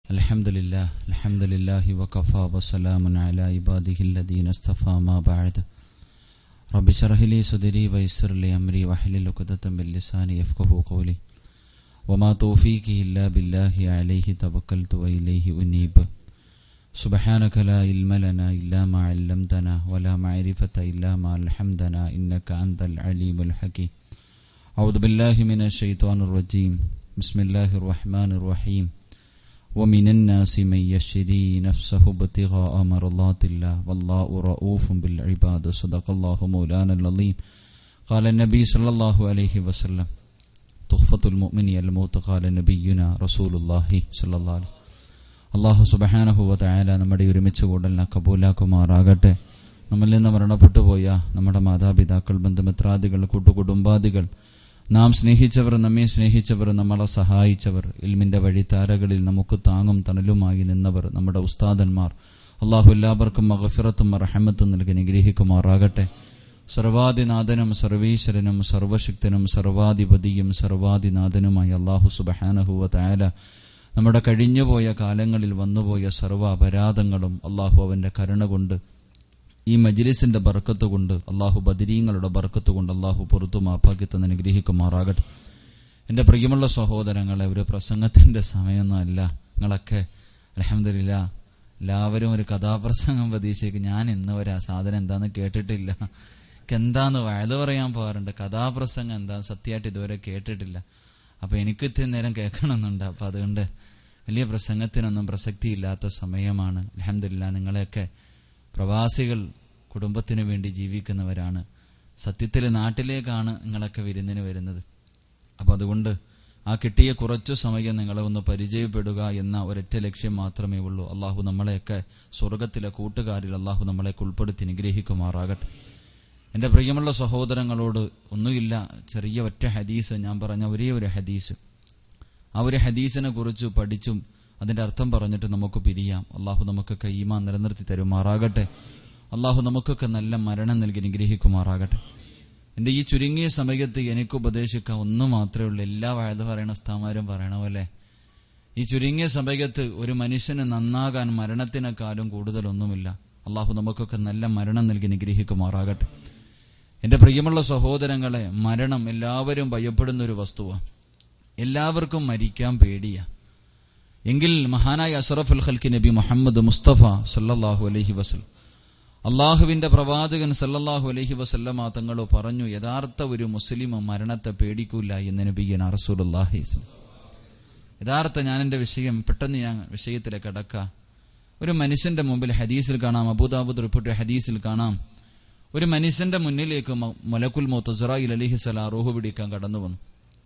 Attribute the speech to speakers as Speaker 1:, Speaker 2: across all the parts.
Speaker 1: الحمد لله الحمد لله وكفى وسلام على عباده الذين اصطفى ما بعد رب اشرح لي صدري ويسر لي امري واحلل عقدة من لساني يفقهوا قولي وما توفيقي الا بالله عليه توكلت واليه انيب سبحانك لا علم لنا الا ما علمتنا ولا معرفة الا ما علمتنا انك انت العليم الحكيم أعوذ بالله من الشيطان الرجيم بسم الله الرحمن الرحيم ومن الناس من يشري نفسه ابتغاء مرضات الله والله رؤوف بالعباد صدق الله مولانا العظيم قال النبي صلى الله عليه وسلم تخفة المؤمن الموت قال نبينا رسول الله صلى الله عليه അള്ളാഹു സുബഹാനഹുവല നമ്മുടെ ഒരുമിച്ച് കൂടലിനെ കബൂലാക്കുമാറാകട്ടെ നമ്മിൽ നിന്ന് മരണപ്പെട്ടു പോയ നമ്മുടെ മാതാപിതാക്കൾ ബന്ധുമിത്രാദികൾ കൂട്ടുകുടുംബാദികൾ നാം സ്നേഹിച്ചവർ നമ്മെ സ്നേഹിച്ചവർ നമ്മളെ സഹായിച്ചവർ ഇൽമിന്റെ വഴിത്താരകളിൽ നമുക്ക് താങ്ങും തണലുമായി നിന്നവർ നമ്മുടെ ഉസ്താദന്മാർ അള്ളാഹു എല്ലാവർക്കും മഹഫിറത്തും റഹമത്തും നൽകി നിഗ്രഹിക്കുമാറാകട്ടെ സർവാദിനാഥനും സർവീശ്വരനും സർവശക്തനും സർവാധിപതിയും സർവാദിനാഥനുമായി അള്ളാഹു സുബഹാനഹുവ തായാല നമ്മുടെ കഴിഞ്ഞുപോയ കാലങ്ങളിൽ വന്നുപോയ സർവ്വ അപരാധങ്ങളും അള്ളാഹു അവന്റെ കരുണ കൊണ്ട് ഈ മജ്ലിസിന്റെ ബർക്കത്ത് കൊണ്ട് അള്ളാഹു ബദിരീങ്ങളുടെ ബർക്കത്ത് കൊണ്ട് അള്ളാഹു പുറത്തു മാപ്പാക്കിത്തന്ന് അനുഗ്രഹിക്കുമാറാകട്ടെ എന്റെ പ്രിയമുള്ള സഹോദരങ്ങളെ ഒരു പ്രസംഗത്തിന്റെ സമയമൊന്നുമല്ല നിങ്ങളൊക്കെ അലഹമില്ല എല്ലാവരും ഒരു കഥാപ്രസംഗം പ്രതീക്ഷയ്ക്ക് ഞാൻ ഇന്ന് വരെ ആ സാധനം എന്താന്ന് കേട്ടിട്ടില്ല എന്താന്ന് വയത് പറയാൻ പോകാറുണ്ട് കഥാപ്രസംഗം എന്താ സത്യമായിട്ട് ഇതുവരെ കേട്ടിട്ടില്ല അപ്പൊ എനിക്ക് ഇത്തിരി നേരം കേൾക്കണമെന്നുണ്ട് അപ്പൊ അതുകൊണ്ട് വലിയ പ്രസംഗത്തിനൊന്നും പ്രസക്തിയില്ലാത്ത സമയമാണ് അലഹമില്ല നിങ്ങളെയൊക്കെ പ്രവാസികൾ കുടുംബത്തിനു വേണ്ടി ജീവിക്കുന്നവരാണ് സത്യത്തിൽ നാട്ടിലേക്കാണ് നിങ്ങളൊക്കെ വിരുന്നിന് വരുന്നത് അപ്പൊ അതുകൊണ്ട് ആ കിട്ടിയ കുറച്ചു സമയം നിങ്ങളെ ഒന്ന് പരിചയപ്പെടുക എന്ന ഒരൊറ്റ ലക്ഷ്യം മാത്രമേ ഉള്ളൂ അള്ളാഹു നമ്മളെയൊക്കെ സ്വർഗത്തിലെ കൂട്ടുകാരിൽ അള്ളാഹു നമ്മളെയൊക്കെ ഉൾപ്പെടുത്തി നിഗ്രഹിക്കുമാറാകട്ടെ എന്റെ പ്രിയമുള്ള സഹോദരങ്ങളോട് ഒന്നുമില്ല ചെറിയ ഒറ്റ ഹദീസ് ഞാൻ പറഞ്ഞ ഒരേ ഒരു ഹദീസ് ആ ഒരു ഹദീസിനെ കുറിച്ച് പഠിച്ചും അതിന്റെ അർത്ഥം പറഞ്ഞിട്ട് നമുക്ക് പിരിയാം അള്ളാഹു നമുക്കൊക്കെ ഈമാ നിലനിർത്തി തരുമാറാകട്ടെ അള്ളാഹു നമുക്കൊക്കെ നല്ല മരണം നൽകി നിഗ്രഹിക്കുമാറാകട്ടെ എന്റെ ഈ ചുരുങ്ങിയ സമയത്ത് എനിക്ക് ഉപദേശിക്കാൻ ഒന്നു മാത്രമേ ഉള്ളൂ എല്ലാ വഴുത പറയണ സ്ഥാമാരും പറയണ പോലെ ഈ ചുരുങ്ങിയ സമയത്ത് ഒരു മനുഷ്യന് നന്നാകാൻ മരണത്തിനെക്കാളും കൂടുതലൊന്നുമില്ല അള്ളാഹു നമുക്കൊക്കെ നല്ല മരണം നൽകി നിഗ്രഹിക്കുമാറാകട്ടെ എന്റെ പ്രിയമുള്ള സഹോദരങ്ങളെ മരണം എല്ലാവരും ഭയപ്പെടുന്ന ഒരു വസ്തുവാണ് എല്ലാവർക്കും മരിക്കാൻ പേടിയാ എങ്കിൽ മഹാനായ അഷറഫുൽ ഖൽക്കി നബി മുഹമ്മദ് മുസ്തഫ സല്ലാഹു അലഹി വസൽ അള്ളാഹുവിന്റെ പ്രവാചകൻ സല്ലല്ലാഹു അലഹി വസല്ലമ തങ്ങൾ പറഞ്ഞു യഥാർത്ഥ ഒരു മുസ്ലിം മരണത്തെ പേടിക്കൂല എന്ന് നബിയൻ അറസൂലുല്ലാഹി യഥാർത്ഥ ഞാൻ എന്റെ വിഷയം പെട്ടെന്ന് ഞാൻ വിഷയത്തിലേക്ക് കടക്ക ഒരു മനുഷ്യന്റെ മുമ്പിൽ ഹദീസിൽ കാണാം അബൂദാബുദ് റിപ്പോർട്ട് ഹദീസിൽ കാണാം ഒരു മനുഷ്യന്റെ മുന്നിലേക്ക് മലക്കുൽ മോത്തസറായിൽ അലിഹിസലാ റൂഹു പിടിക്കാൻ കടന്നു വന്നു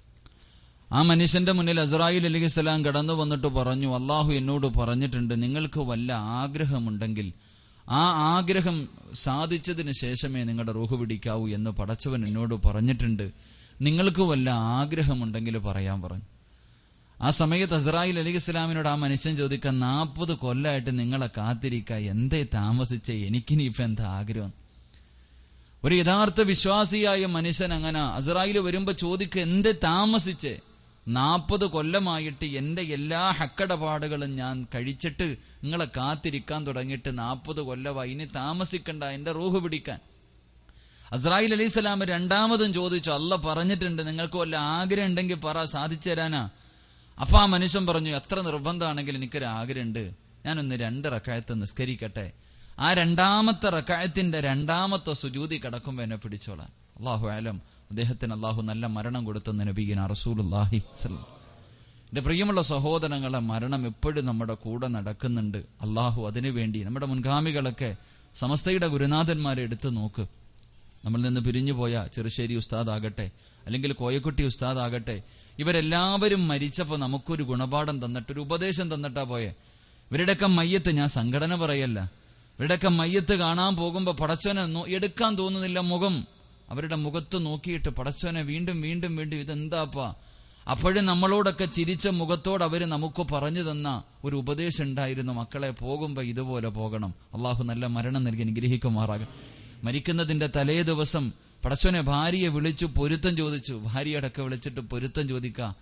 Speaker 1: ആ മനുഷ്യന്റെ മുന്നിൽ അസറായിൽ അലിഹിസ്സലാം കടന്നു വന്നിട്ട് പറഞ്ഞു അള്ളാഹു എന്നോട് പറഞ്ഞിട്ടുണ്ട് നിങ്ങൾക്ക് വല്ല ആഗ്രഹമുണ്ടെങ്കിൽ ആ ആഗ്രഹം സാധിച്ചതിന് ശേഷമേ നിങ്ങളുടെ റൂഹ് പിടിക്കാവൂ എന്ന് പടച്ചവൻ എന്നോട് പറഞ്ഞിട്ടുണ്ട് നിങ്ങൾക്ക് വല്ല ആഗ്രഹമുണ്ടെങ്കിൽ പറയാൻ പറഞ്ഞു ആ സമയത്ത് അസറായിൽ അലി ഇസ്ലാമിനോട് ആ മനുഷ്യൻ ചോദിക്കാൻ നാൽപ്പത് കൊല്ലമായിട്ട് നിങ്ങളെ കാത്തിരിക്ക എന്തേ താമസിച്ച എനിക്കിനി ഇപ്പൊ എന്താ ആഗ്രഹം ഒരു യഥാർത്ഥ വിശ്വാസിയായ മനുഷ്യൻ അങ്ങനെ അസറായിൽ വരുമ്പോ ചോദിക്ക എന്തേ താമസിച്ചേ നാൽപ്പത് കൊല്ലമായിട്ട് എന്റെ എല്ലാ ഹക്കടപാടുകളും ഞാൻ കഴിച്ചിട്ട് നിങ്ങളെ കാത്തിരിക്കാൻ തുടങ്ങിയിട്ട് നാൽപ്പത് കൊല്ലമായി ഇനി താമസിക്കണ്ട എന്റെ റൂഹ് പിടിക്കാൻ അസ്രായിൽ അലൈഹി സ്വലാം രണ്ടാമതും ചോദിച്ചു അല്ല പറഞ്ഞിട്ടുണ്ട് നിങ്ങൾക്ക് വല്ല ആഗ്രഹം ഉണ്ടെങ്കിൽ പറ സാധിച്ചു തരാനാ അപ്പൊ ആ മനുഷ്യൻ പറഞ്ഞു എത്ര നിർബന്ധമാണെങ്കിൽ എനിക്കൊരു ആഗ്രഹമുണ്ട് ഞാനൊന്ന് രണ്ട് റക്കായത്ത് നിസ്കരിക്കട്ടെ ആ രണ്ടാമത്തെ റക്കായത്തിന്റെ രണ്ടാമത്തെ സുജൂതി കിടക്കുമ്പോ എന്നെ പിടിച്ചോളാം അള്ളാഹു ആലം അദ്ദേഹത്തിന് അള്ളാഹു നല്ല മരണം കൊടുത്തെന്ന് നബീന റസൂലുല്ലാഹി എന്റെ പ്രിയമുള്ള സഹോദരങ്ങളെ മരണം എപ്പോഴും നമ്മുടെ കൂടെ നടക്കുന്നുണ്ട് അള്ളാഹു അതിനുവേണ്ടി നമ്മുടെ മുൻഗാമികളൊക്കെ സമസ്തയുടെ ഗുരുനാഥന്മാരെ എടുത്തു നോക്ക് നമ്മൾ നിന്ന് പിരിഞ്ഞുപോയ ചെറുശ്ശേരി ഉസ്താദ് ആകട്ടെ അല്ലെങ്കിൽ കോയക്കുട്ടി ഉസ്താദ് ആകട്ടെ ഇവരെല്ലാവരും മരിച്ചപ്പോ നമുക്കൊരു ഗുണപാഠം തന്നിട്ട് ഒരു ഉപദേശം തന്നിട്ടാ പോയെ ഇവരുടെയൊക്കെ മയ്യത്ത് ഞാൻ സംഘടന പറയല്ല ഇവരുടെയൊക്കെ മയ്യത്ത് കാണാൻ പോകുമ്പോ പടച്ചവനെ എടുക്കാൻ തോന്നുന്നില്ല മുഖം അവരുടെ മുഖത്ത് നോക്കിയിട്ട് പടച്ചവനെ വീണ്ടും വീണ്ടും വീണ്ടും ഇതെന്താപ്പാ അപ്പോഴും നമ്മളോടൊക്കെ ചിരിച്ച മുഖത്തോട് അവര് നമുക്ക് പറഞ്ഞു തന്ന ഒരു ഉപദേശം ഉണ്ടായിരുന്നു മക്കളെ പോകുമ്പോ ഇതുപോലെ പോകണം അള്ളാഹു നല്ല മരണം നൽകി അനുഗ്രഹിക്കുമാറാകും മരിക്കുന്നതിന്റെ തലേ ദിവസം പടച്ചവനെ ഭാര്യയെ വിളിച്ചു പൊരുത്തം ചോദിച്ചു ഭാര്യയടക്കം വിളിച്ചിട്ട് പൊരുത്തം ചോദിക്ക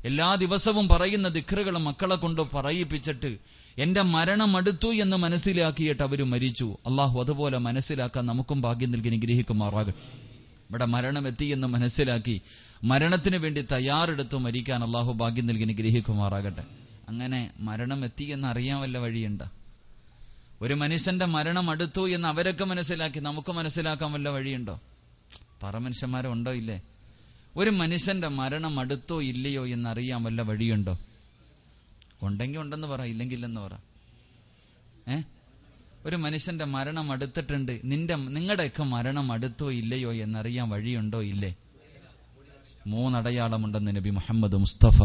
Speaker 1: എല്ലാ ദിവസവും പറയുന്ന ദിക്റുകൾ മക്കളെ കൊണ്ട് പറയിപ്പിച്ചിട്ട് എന്റെ മരണം അടുത്തു എന്ന് മനസ്സിലാക്കിയിട്ട് അവര് മരിച്ചു അള്ളാഹു അതുപോലെ മനസ്സിലാക്കാൻ നമുക്കും ഭാഗ്യം നൽകി നിഗ്രഹിക്കുമാറാകും ഇവിടെ മരണം എത്തി എന്ന് മനസ്സിലാക്കി മരണത്തിന് വേണ്ടി തയ്യാറെടുത്ത് മരിക്കാൻ അള്ളാഹു ഭാഗ്യം നൽകി നിഗ്രഹിക്കുമാറാകട്ടെ അങ്ങനെ മരണം എത്തി എന്ന് അറിയാൻ വല്ല വഴിയുണ്ട് ഒരു മനുഷ്യന്റെ മരണം അടുത്തു എന്ന് അവരൊക്കെ മനസ്സിലാക്കി നമുക്ക് മനസ്സിലാക്കാൻ വല്ല വഴിയുണ്ടോ പറ മനുഷ്യന്മാരുണ്ടോ ഇല്ലേ ഒരു മനുഷ്യന്റെ മരണം അടുത്തോ ഇല്ലയോ എന്നറിയാൻ വല്ല വഴിയുണ്ടോ ഉണ്ടെങ്കിൽ ഉണ്ടെന്ന് പറ ഇല്ലെങ്കിൽ ഇല്ലെന്ന് പറ ഏ ഒരു മനുഷ്യന്റെ മരണം അടുത്തിട്ടുണ്ട് നിന്റെ നിങ്ങളുടെയൊക്കെ മരണം അടുത്തോ ഇല്ലയോ എന്നറിയാൻ വഴിയുണ്ടോ ഇല്ലേ മൂന്നടയാളമുണ്ടെന്ന് നബി മുഹമ്മദ് മുസ്തഫ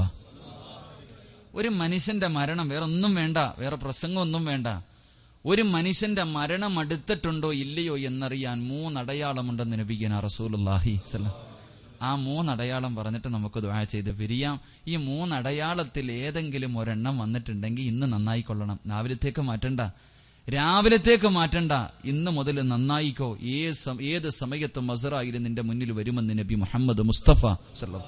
Speaker 1: ഒരു മനുഷ്യന്റെ മരണം വേറെ ഒന്നും വേണ്ട വേറെ പ്രസംഗമൊന്നും വേണ്ട ഒരു മനുഷ്യന്റെ മരണം അടുത്തിട്ടുണ്ടോ ഇല്ലയോ എന്നറിയാൻ മൂന്നടയാളമുണ്ടെന്ന് നബിഗന റസൂലുല്ലാഹി സല്ലം ആ മൂന്നടയാളം പറഞ്ഞിട്ട് നമുക്ക് ദ്വാ ചെയ്ത് പിരിയാം ഈ മൂന്നടയാളത്തിൽ ഏതെങ്കിലും ഒരെണ്ണം വന്നിട്ടുണ്ടെങ്കിൽ ഇന്ന് നന്നായിക്കൊള്ളണം രാവിലത്തേക്ക് മാറ്റണ്ട രാവിലത്തേക്ക് മാറ്റണ്ട ഇന്ന് മുതൽ നന്നായിക്കോ ഏത് ഏത് സമയത്തും മസറായിലും നിന്റെ മുന്നിൽ വരുമെന്ന് നബി മുഹമ്മദ് മുസ്തഫ സല്ലം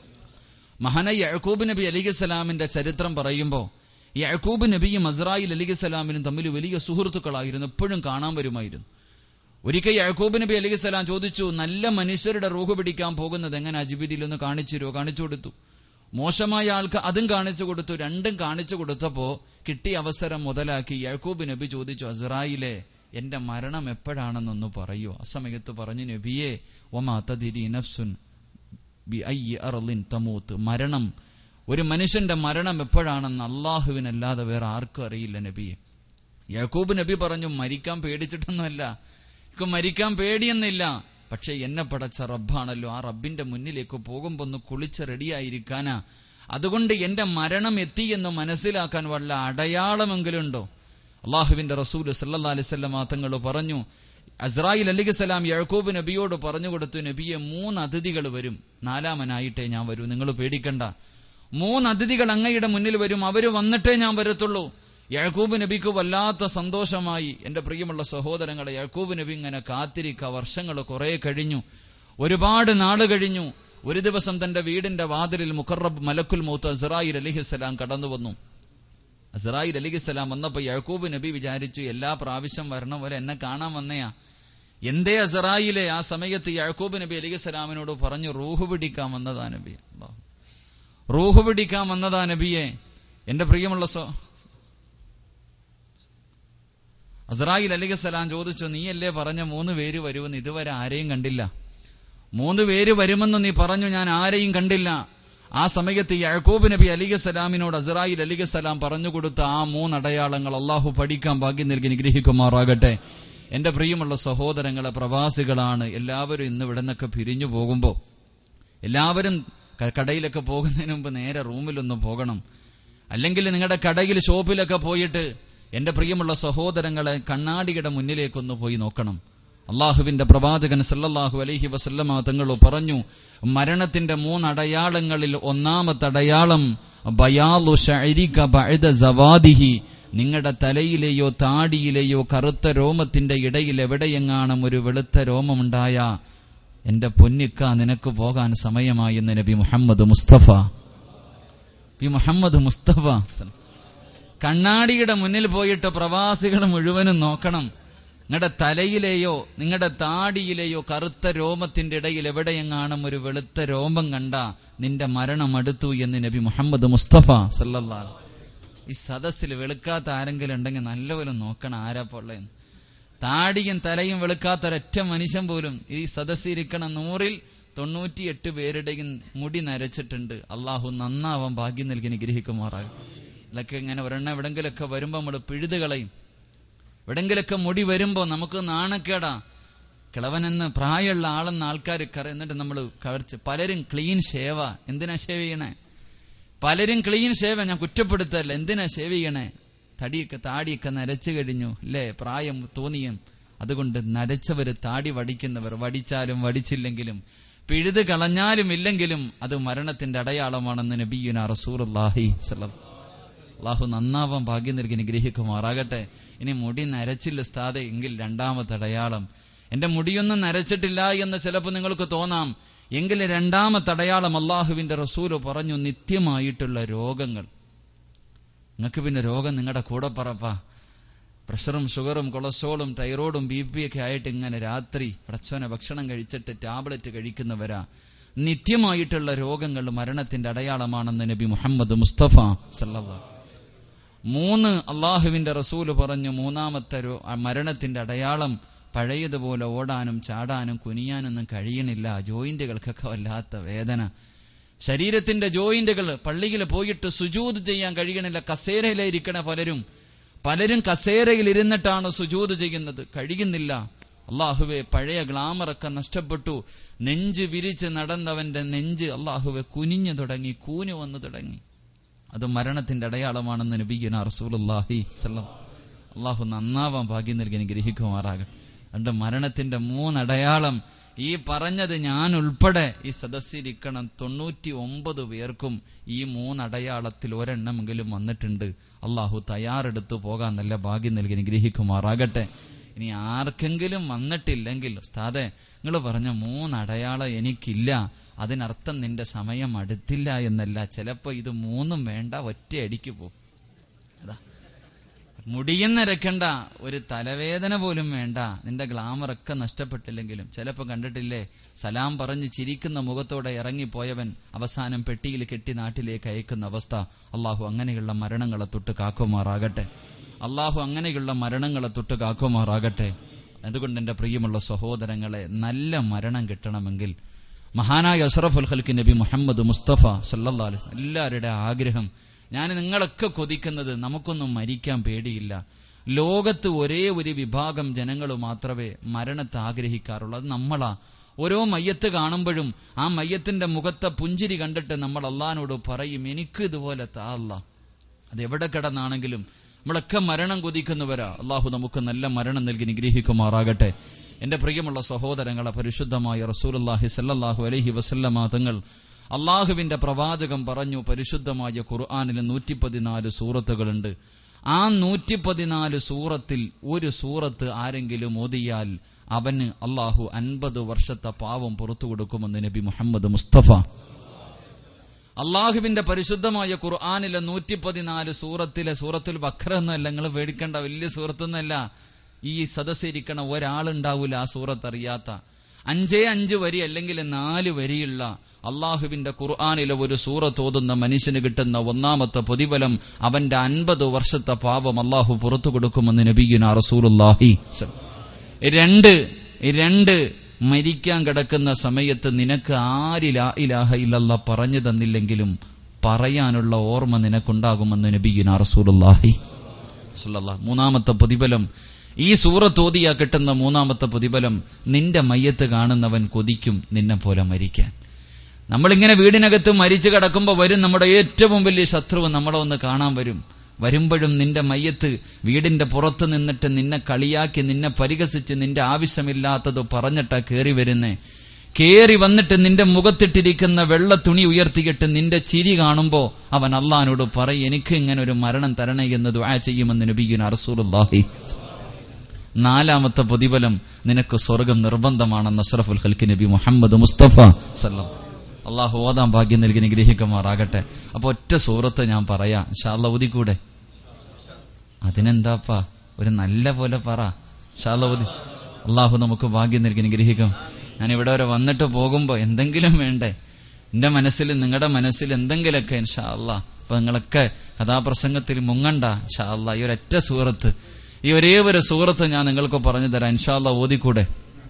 Speaker 1: മഹാന യഴക്കൂബ് നബി അലിഖിസ്സലാമിന്റെ ചരിത്രം പറയുമ്പോ യഴക്കൂബ് നബിയും അസ്രായിൽ അലിഖിസ്സലാമിനും തമ്മിൽ വലിയ സുഹൃത്തുക്കളായിരുന്നു എപ്പോഴും കാണാൻ വരുമായിരുന്നു ഒരിക്കൽ യഴക്കൂബ് നബി അലിഖിസ്സലാം ചോദിച്ചു നല്ല മനുഷ്യരുടെ റൂഹ് പിടിക്കാൻ പോകുന്നത് എങ്ങനെ അജിബിരിയിൽ ഒന്ന് കാണിച്ചു കാണിച്ചു കൊടുത്തു മോശമായ ആൾക്ക് അതും കാണിച്ചു കൊടുത്തു രണ്ടും കാണിച്ചു കൊടുത്തപ്പോ കിട്ടിയ അവസരം മുതലാക്കി യഴക്കൂബ് നബി ചോദിച്ചു അസ്രായിലെ എന്റെ മരണം എപ്പോഴാണെന്നൊന്ന് പറയൂ അസമയത്ത് പറഞ്ഞു നബിയെ ഒമാ തദിരി നഫ്സുൻ ബി ഐ അറലിൻ തമൂത്ത് മരണം ഒരു മനുഷ്യന്റെ മരണം എപ്പോഴാണെന്ന് അള്ളാഹുവിനല്ലാതെ വേറെ ആർക്കും അറിയില്ല നബിയെ യാക്കൂബ് നബി പറഞ്ഞു മരിക്കാൻ പേടിച്ചിട്ടൊന്നുമല്ല എനിക്ക് മരിക്കാൻ പേടിയെന്നില്ല പക്ഷെ എന്നെ പടച്ച റബ്ബാണല്ലോ ആ റബ്ബിന്റെ മുന്നിലേക്ക് പോകുമ്പോ ഒന്ന് കുളിച്ച് റെഡിയായിരിക്കാനാ അതുകൊണ്ട് എന്റെ മരണം എത്തി എന്ന് മനസ്സിലാക്കാൻ വല്ല അടയാളമെങ്കിലും ഉണ്ടോ അള്ളാഹുവിന്റെ റസൂൽ സല്ലാ അലിസ്വല്ലാം തങ്ങൾ പറഞ്ഞു അസ്രായിൽ അലിഖിസലാം യഴക്കൂബ് നബിയോട് പറഞ്ഞു കൊടുത്തു നബിയെ മൂന്ന് അതിഥികൾ വരും നാലാമനായിട്ടേ ഞാൻ വരൂ നിങ്ങൾ പേടിക്കണ്ട മൂന്ന് അതിഥികൾ അങ്ങയുടെ മുന്നിൽ വരും അവര് വന്നിട്ടേ ഞാൻ വരത്തുള്ളൂ യഴക്കൂബ് നബിക്ക് വല്ലാത്ത സന്തോഷമായി എന്റെ പ്രിയമുള്ള സഹോദരങ്ങളെ യഴക്കൂബ് നബി ഇങ്ങനെ കാത്തിരിക്ക വർഷങ്ങൾ കുറെ കഴിഞ്ഞു ഒരുപാട് നാള് കഴിഞ്ഞു ഒരു ദിവസം തന്റെ വീടിന്റെ വാതിലിൽ മുഖറബ് മലക്കുൽ മൂത്ത് അസറായിൽ അലിഹിസ്സലാം കടന്നു വന്നു അസറായിൽ അലിഹിസ്സലാം വന്നപ്പോ യഴക്കൂബ് നബി വിചാരിച്ചു എല്ലാ പ്രാവശ്യം വരണ പോലെ എന്നെ കാണാൻ വന്നയാ എന്തേ അസറായിലെ ആ സമയത്ത് യഴക്കൂബ് നബി അലിഹിസ്സലാമിനോട് പറഞ്ഞു റൂഹ് പിടിക്കാൻ വന്നതാ നബി റൂഹ് പിടിക്കാൻ വന്നതാ നബിയെ എന്റെ പ്രിയമുള്ള സോ അസറായിൽ അലിഖസലാം ചോദിച്ചു നീയല്ലേ പറഞ്ഞ മൂന്ന് പേര് വരുമെന്ന് ഇതുവരെ ആരെയും കണ്ടില്ല മൂന്ന് പേര് വരുമെന്ന് നീ പറഞ്ഞു ഞാൻ ആരെയും കണ്ടില്ല ആ സമയത്ത് യഴക്കൂബ് നബി അലിഖസലാമിനോട് അസറായിൽ അലിഖസലാം പറഞ്ഞു കൊടുത്ത ആ മൂന്നടയാളങ്ങൾ അള്ളാഹു പഠിക്കാൻ ഭാഗ്യം നൽകി നിഗ്രഹിക്കുമാറാകട്ടെ എന്റെ പ്രിയമുള്ള സഹോദരങ്ങളെ പ്രവാസികളാണ് എല്ലാവരും ഇന്ന് ഇവിടെ നിന്നൊക്കെ പിരിഞ്ഞു പോകുമ്പോ എല്ലാവരും കടയിലൊക്കെ പോകുന്നതിന് മുമ്പ് നേരെ റൂമിലൊന്ന് പോകണം അല്ലെങ്കിൽ നിങ്ങളുടെ കടയിൽ ഷോപ്പിലൊക്കെ പോയിട്ട് എന്റെ പ്രിയമുള്ള സഹോദരങ്ങളെ കണ്ണാടിയുടെ മുന്നിലേക്കൊന്ന് പോയി നോക്കണം അള്ളാഹുവിന്റെ പ്രവാചകൻ സല്ലല്ലാഹു അലൈഹി വസല്ലമ തങ്ങൾ പറഞ്ഞു മരണത്തിന്റെ മൂന്നടയാളങ്ങളിൽ ഒന്നാമത്തെ അടയാളം ബയാലു ഷഅരിക ബഅദ സവാദിഹി നിങ്ങളുടെ തലയിലെയോ താടിയിലെയോ കറുത്ത രോമത്തിന്റെ ഇടയിൽ എവിടെയെങ്ങാനും ഒരു വെളുത്ത രോമമുണ്ടായ എന്റെ പൊന്നിക്ക നിനക്ക് പോകാൻ സമയമായി എന്ന് നബി മുഹമ്മദ് മുസ്തഫ നബി മുഹമ്മദ് മുസ്തഫ കണ്ണാടിയുടെ മുന്നിൽ പോയിട്ട് പ്രവാസികൾ മുഴുവനും നോക്കണം നിങ്ങളുടെ തലയിലെയോ നിങ്ങളുടെ താടിയിലെയോ കറുത്ത രോമത്തിന്റെ ഇടയിൽ എവിടെയെങ്ങാനും ഒരു വെളുത്ത രോമം കണ്ട നിന്റെ മരണം അടുത്തു എന്ന് നബി മുഹമ്മദ് മുസ്തഫ സല്ലല്ലാ ഈ സദസ്സിൽ വെളുക്കാത്ത ആരെങ്കിലും ഉണ്ടെങ്കിൽ നല്ലപോലെ നോക്കണം ആരാ പൊള്ളയെന്ന് താടിയും തലയും വെളുക്കാത്ത ഒരൊറ്റ മനുഷ്യൻ പോലും ഈ സദസ്സിരിക്കണ നൂറിൽ തൊണ്ണൂറ്റിയെട്ട് പേരുടെയും മുടി നരച്ചിട്ടുണ്ട് അള്ളാഹു നന്നാവാൻ ഭാഗ്യം നൽകി നിഗ്രഹിക്കുമാറാകും ഇതൊക്കെ ഇങ്ങനെ ഒരെണ്ണം എവിടെങ്കിലൊക്കെ വരുമ്പോ നമ്മൾ പിഴുത് കളയും എവിടെങ്കിലൊക്കെ മുടി വരുമ്പോ നമുക്ക് നാണക്കേടാ കിളവനെന്ന് പ്രായമുള്ള ആളെന്ന ആൾക്കാർ കറ എന്നിട്ട് നമ്മൾ കവർച്ച് പലരും ക്ലീൻ ഷേവ എന്തിനാ ഷേവ് ചെയ്യണേ പലരും ക്ലീൻ ഷേവ ഞാൻ കുറ്റപ്പെടുത്തല്ല എന്തിനാ ഷേവ് ചെയ്യണേ തടിയൊക്കെ താടിയൊക്കെ നരച്ചു കഴിഞ്ഞു അല്ലേ പ്രായം തോന്നിയും അതുകൊണ്ട് നരച്ചവര് താടി വടിക്കുന്നവർ വടിച്ചാലും വടിച്ചില്ലെങ്കിലും പിഴുത് കളഞ്ഞാലും ഇല്ലെങ്കിലും അത് മരണത്തിന്റെ അടയാളമാണെന്ന് നബിയുന റസൂർഹി അള്ളാഹു നന്നാവാൻ ഭാഗ്യം നൽകി നിഗ്രഹിക്കുമാറാകട്ടെ ഇനി മുടി നരച്ചില്ല സ്ഥാതെ എങ്കിൽ രണ്ടാമത്തെ അടയാളം എന്റെ മുടിയൊന്നും നരച്ചിട്ടില്ല എന്ന് ചിലപ്പോൾ നിങ്ങൾക്ക് തോന്നാം എങ്കിൽ രണ്ടാമത്തെ അടയാളം അള്ളാഹുവിന്റെ റസൂല് പറഞ്ഞു നിത്യമായിട്ടുള്ള രോഗങ്ങൾ നിങ്ങൾക്ക് പിന്നെ രോഗം നിങ്ങളുടെ കൂടെ പറപ്പാ പ്രഷറും ഷുഗറും കൊളസ്ട്രോളും തൈറോയിഡും ബി പി ഒക്കെ ആയിട്ട് ഇങ്ങനെ രാത്രി പ്രച്ചോന ഭക്ഷണം കഴിച്ചിട്ട് ടാബ്ലറ്റ് കഴിക്കുന്നവരാ നിത്യമായിട്ടുള്ള രോഗങ്ങൾ മരണത്തിന്റെ അടയാളമാണെന്ന് നബി മുഹമ്മദ് മുസ്തഫ സല്ലല്ലാഹു മൂന്ന് അള്ളാഹുവിന്റെ റസൂല് പറഞ്ഞു മൂന്നാമത്തെ രോ- ആ മരണത്തിന്റെ അടയാളം പഴയതുപോലെ ഓടാനും ചാടാനും കുനിയാനൊന്നും കഴിയണില്ല ജോയിന്റുകൾക്കൊക്കെ വല്ലാത്ത വേദന ശരീരത്തിന്റെ ജോയിന്റുകൾ പള്ളിയിൽ പോയിട്ട് സുജൂത് ചെയ്യാൻ കഴിയണില്ല കസേരയിലിരിക്കണ പലരും പലരും കസേരയിൽ ഇരുന്നിട്ടാണ് സുജൂത് ചെയ്യുന്നത് കഴിയുന്നില്ല അള്ളാഹുവെ പഴയ ഗ്ലാമറൊക്കെ നഷ്ടപ്പെട്ടു നെഞ്ച് വിരിച്ച് നടന്നവന്റെ നെഞ്ച് അള്ളാഹുവെ കുനിഞ്ഞു തുടങ്ങി കൂന് വന്നു തുടങ്ങി അത് മരണത്തിന്റെ അടയാളമാണെന്ന് നബിയുന റസൂലുള്ളാഹി സല്ലം അള്ളാഹു നന്നാവാൻ ഭാഗ്യം നൽകി അനുഗ്രഹിക്കുമാറാകട്ടെ രണ്ട് മരണത്തിന്റെ മൂന്നടയാളം ഈ പറഞ്ഞത് ഞാൻ ഉൾപ്പെടെ ഈ സദസ്സിരിക്കണം തൊണ്ണൂറ്റി ഒമ്പത് പേർക്കും ഈ മൂന്നടയാളത്തിൽ ഒരെണ്ണമെങ്കിലും വന്നിട്ടുണ്ട് അള്ളാഹു തയ്യാറെടുത്തു പോകാൻ നല്ല ഭാഗ്യം നൽകി അനുഗ്രഹിക്കുമാറാകട്ടെ ഇനി ആർക്കെങ്കിലും വന്നിട്ടില്ലെങ്കിൽ ഉസ്താദെ നിങ്ങൾ പറഞ്ഞ മൂന്നടയാളം എനിക്കില്ല അതിനർത്ഥം നിന്റെ സമയം അടുത്തില്ല എന്നല്ല ചിലപ്പോ ഇത് മൂന്നും വേണ്ട ഒറ്റയടിക്ക് പോകും അതാ മുടിയെന്നിരക്കണ്ട ഒരു തലവേദന പോലും വേണ്ട നിന്റെ ഗ്ലാമറൊക്കെ നഷ്ടപ്പെട്ടില്ലെങ്കിലും ചിലപ്പോ കണ്ടിട്ടില്ലേ സലാം പറഞ്ഞ് ചിരിക്കുന്ന മുഖത്തോടെ ഇറങ്ങിപ്പോയവൻ അവസാനം പെട്ടിയിൽ കെട്ടി നാട്ടിലേക്ക് അയക്കുന്ന അവസ്ഥ അള്ളാഹു അങ്ങനെയുള്ള മരണങ്ങളെ തൊട്ട് കാക്കുമാറാകട്ടെ അള്ളാഹു അങ്ങനെയുള്ള മരണങ്ങളെ തൊട്ട് കാക്കുമാറാകട്ടെ അതുകൊണ്ട് എന്റെ പ്രിയമുള്ള സഹോദരങ്ങളെ നല്ല മരണം കിട്ടണമെങ്കിൽ മഹാനായ അഷറഫുൽ ഖൽക്ക് നബി മുഹമ്മദ് മുസ്തഫ സല്ലല്ലാഹു അലൈഹി വസല്ലം എല്ലാവരുടെ ആഗ്രഹം ഞാൻ നിങ്ങളൊക്കെ കൊതിക്കുന്നത് നമുക്കൊന്നും മരിക്കാൻ പേടിയില്ല ലോകത്ത് ഒരേ ഒരു വിഭാഗം ജനങ്ങൾ മാത്രമേ മരണത്തെ ആഗ്രഹിക്കാറുള്ളൂ അത് നമ്മളാ ഓരോ മയ്യത്ത് കാണുമ്പോഴും ആ മയ്യത്തിന്റെ മുഖത്തെ പുഞ്ചിരി കണ്ടിട്ട് നമ്മൾ അള്ളഹാനോട് പറയും എനിക്ക് ഇതുപോലെ താ അല്ലാ അത് എവിടെ കിടന്നാണെങ്കിലും നമ്മളൊക്കെ മരണം കൊതിക്കുന്നവരാ അള്ളാഹു നമുക്ക് നല്ല മരണം നൽകി നിഗ്രഹിക്കുമാറാകട്ടെ എന്റെ പ്രിയമുള്ള സഹോദരങ്ങളെ പരിശുദ്ധമായ റസൂലുള്ളാഹി സല്ലല്ലാഹു അലൈഹി വസല്ലമ തങ്ങൾ അള്ളാഹുവിന്റെ പ്രവാചകം പറഞ്ഞു പരിശുദ്ധമായ ഖുർആാനിൽ നൂറ്റി പതിനാല് സൂറത്തുകളുണ്ട് ആ നൂറ്റി പതിനാല് സൂറത്തിൽ ഒരു സൂറത്ത് ആരെങ്കിലും ഓതിയാൽ അവന് അള്ളാഹു അൻപത് വർഷത്തെ പാവം പുറത്തു കൊടുക്കുമെന്ന് നബി മുഹമ്മദ് മുസ്തഫ അള്ളാഹുവിന്റെ പരിശുദ്ധമായ ഖുർആാനിലെ നൂറ്റി പതിനാല് സൂറത്തിലെ സൂറത്തുൽ ബക്ര എന്നല്ല നിങ്ങൾ പേടിക്കേണ്ട വലിയ സൂറത്തൊന്നല്ല ഈ സദസ്സിരിക്കണ ഒരാളുണ്ടാവൂല ആ സൂറത്ത് അറിയാത്ത അഞ്ചേ അഞ്ച് വരി അല്ലെങ്കിൽ നാല് വരിയുള്ള അള്ളാഹുവിന്റെ ഖുർആാനിലെ ഒരു സൂറത്ത് ഓതുന്ന മനുഷ്യന് കിട്ടുന്ന ഒന്നാമത്തെ പ്രതിഫലം അവന്റെ അൻപത് വർഷത്തെ പാപം അള്ളാഹു പുറത്തു കൊടുക്കുമെന്ന് നബിയുന റസൂലുല്ലാഹി രണ്ട് രണ്ട് മരിക്കാൻ കിടക്കുന്ന സമയത്ത് നിനക്ക് ആരിലാ ഇലാഹ ഇല്ലല്ല പറഞ്ഞു തന്നില്ലെങ്കിലും പറയാനുള്ള ഓർമ്മ നിനക്കുണ്ടാകുമെന്ന് നബിയുന റസൂലുല്ലാഹി സല്ലല്ലാഹ് മൂന്നാമത്തെ പ്രതിഫലം ഈ സൂറത്ത് ഓതിയാ കിട്ടുന്ന മൂന്നാമത്തെ പ്രതിഫലം നിന്റെ മയ്യത്ത് കാണുന്നവൻ കൊതിക്കും നിന്നെ പോലെ മരിക്കാൻ നമ്മളിങ്ങനെ വീടിനകത്ത് മരിച്ചു കിടക്കുമ്പോൾ വരും നമ്മുടെ ഏറ്റവും വലിയ ശത്രുവ് നമ്മളെ ഒന്ന് കാണാൻ വരും വരുമ്പോഴും നിന്റെ മയ്യത്ത് വീടിന്റെ പുറത്ത് നിന്നിട്ട് നിന്നെ കളിയാക്കി നിന്നെ പരിഹസിച്ച് നിന്റെ ആവശ്യമില്ലാത്തത് പറഞ്ഞിട്ടാ കേറി വരുന്നേ കേറി വന്നിട്ട് നിന്റെ മുഖത്തിട്ടിരിക്കുന്ന വെള്ള തുണി ഉയർത്തിയിട്ട് നിന്റെ ചിരി കാണുമ്പോ അവൻ അള്ളഹാനോട് പറയും എനിക്ക് ഇങ്ങനെ ഒരു മരണം തരണേ എന്ന് ദുആ ചെയ്യുമെന്ന് നബിയുന റസൂലുള്ളാഹി നാലാമത്തെ പ്രതിഫലം നിനക്ക് സ്വർഗം നിർബന്ധമാണെന്ന് അഷ്റഫുൽ ഖൽക്ക് നബി മുഹമ്മദ് മുസ്തഫ സല്ലം അള്ളാഹു ഓതാൻ ഭാഗ്യം നൽകി നിഗ്രഹിക്കുമാറാകട്ടെ അപ്പൊ ഒറ്റ സൂറത്ത് ഞാൻ പറയാം ഷാല്ല ഊതിക്കൂടെ അതിനെന്താപ്പാ ഒരു നല്ല പോലെ പറ ഷാല്ല ഊതി അള്ളാഹു നമുക്ക് ഭാഗ്യം നൽകി നിഗ്രഹിക്കും ഞാൻ ഇവിടെ വരെ വന്നിട്ട് പോകുമ്പോ എന്തെങ്കിലും വേണ്ടേ എന്റെ മനസ്സിൽ നിങ്ങളുടെ മനസ്സിൽ എന്തെങ്കിലുമൊക്കെ ഷാ അല്ലാ അപ്പൊ നിങ്ങളൊക്കെ കഥാപ്രസംഗത്തിൽ മുങ്ങണ്ട ഷാ അല്ലാ ഈ ഒരൊറ്റ സൂറത്ത് ഈ ഒരേ ഒരു സൂറത്ത് ഞാൻ നിങ്ങൾക്ക് പറഞ്ഞു തരാം ഇൻഷാല്ല ഓതിക്കൂടെ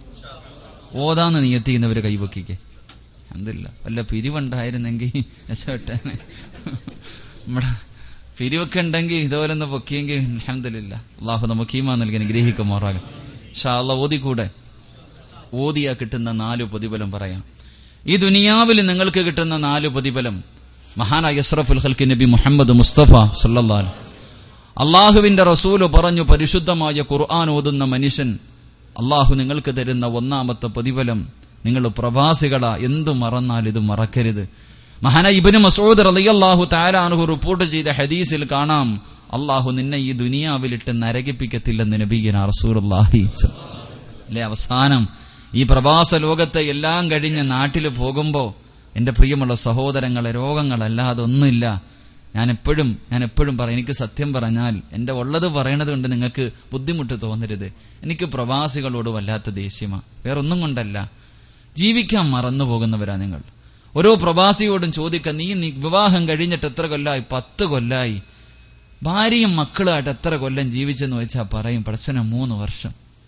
Speaker 1: ഓതാന്ന് നിയത്തിക്കുന്നവര് കൈവക്കിക്കേ എന്തില്ല വല്ല പിരിവുണ്ടായിരുന്നെങ്കിൽ രക്ഷപ്പെട്ടേനെ നമ്മുടെ പിരിവൊക്കെ ഉണ്ടെങ്കിൽ ഇതുപോലെ ഒന്ന് പൊക്കിയെങ്കിൽ അഹമ്മദില്ല അള്ളാഹു നമുക്ക് ഈമാ നൽകി അനുഗ്രഹിക്കുമാറാകും ഷാ അല്ല ഓതിക്കൂടെ ഓതിയാ കിട്ടുന്ന നാല് പ്രതിഫലം പറയാം ഈ ദുനിയാവിൽ നിങ്ങൾക്ക് കിട്ടുന്ന നാല് പ്രതിഫലം മഹാനായ അഷ്റഫുൽ ഹൽക്കി നബി മുഹമ്മദ് മുസ്തഫ സല്ലല്ലാഹു അള്ളാഹുവിന്റെ റസൂല് പറഞ്ഞു പരിശുദ്ധമായ ഖുർആൻ ഓതുന്ന മനുഷ്യൻ അള്ളാഹു നിങ്ങൾക്ക് തരുന്ന ഒന്നാമത്തെ പ്രതിഫലം നിങ്ങൾ പ്രവാസികളാ എന്തു മറന്നാൽ ഇത് മറക്കരുത് മഹാന ഇബിന് മസൂദ് റളിയല്ലാഹു താലാനുഹു റിപ്പോർട്ട് ചെയ്ത ഹദീസിൽ കാണാം അള്ളാഹു നിന്നെ ഈ ദുനിയാവിലിട്ട് നരകിപ്പിക്കത്തില്ലെന്ന് നബീന റസൂലുള്ളാഹി അല്ലെ അവസാനം ഈ പ്രവാസ ലോകത്തെ എല്ലാം കഴിഞ്ഞ് നാട്ടിൽ പോകുമ്പോ എന്റെ പ്രിയമുള്ള സഹോദരങ്ങളെ രോഗങ്ങളല്ലാതെ ഒന്നുമില്ല ഞാൻ എപ്പോഴും ഞാൻ എപ്പോഴും പറയും എനിക്ക് സത്യം പറഞ്ഞാൽ എന്റെ ഉള്ളത് പറയണത് കൊണ്ട് നിങ്ങൾക്ക് ബുദ്ധിമുട്ട് തോന്നരുത് എനിക്ക് പ്രവാസികളോട് വല്ലാത്ത ദേഷ്യമാ വേറൊന്നും കൊണ്ടല്ല ജീവിക്കാൻ മറന്നു പോകുന്നവരാ നിങ്ങൾ ഓരോ പ്രവാസിയോടും ചോദിക്ക നീ നീ വിവാഹം കഴിഞ്ഞിട്ട് എത്ര കൊല്ലായി പത്ത് കൊല്ലായി ഭാര്യയും മക്കളുമായിട്ട് എത്ര കൊല്ലം ജീവിച്ചെന്ന് വെച്ചാൽ പറയും പടച്ചന മൂന്ന് വർഷം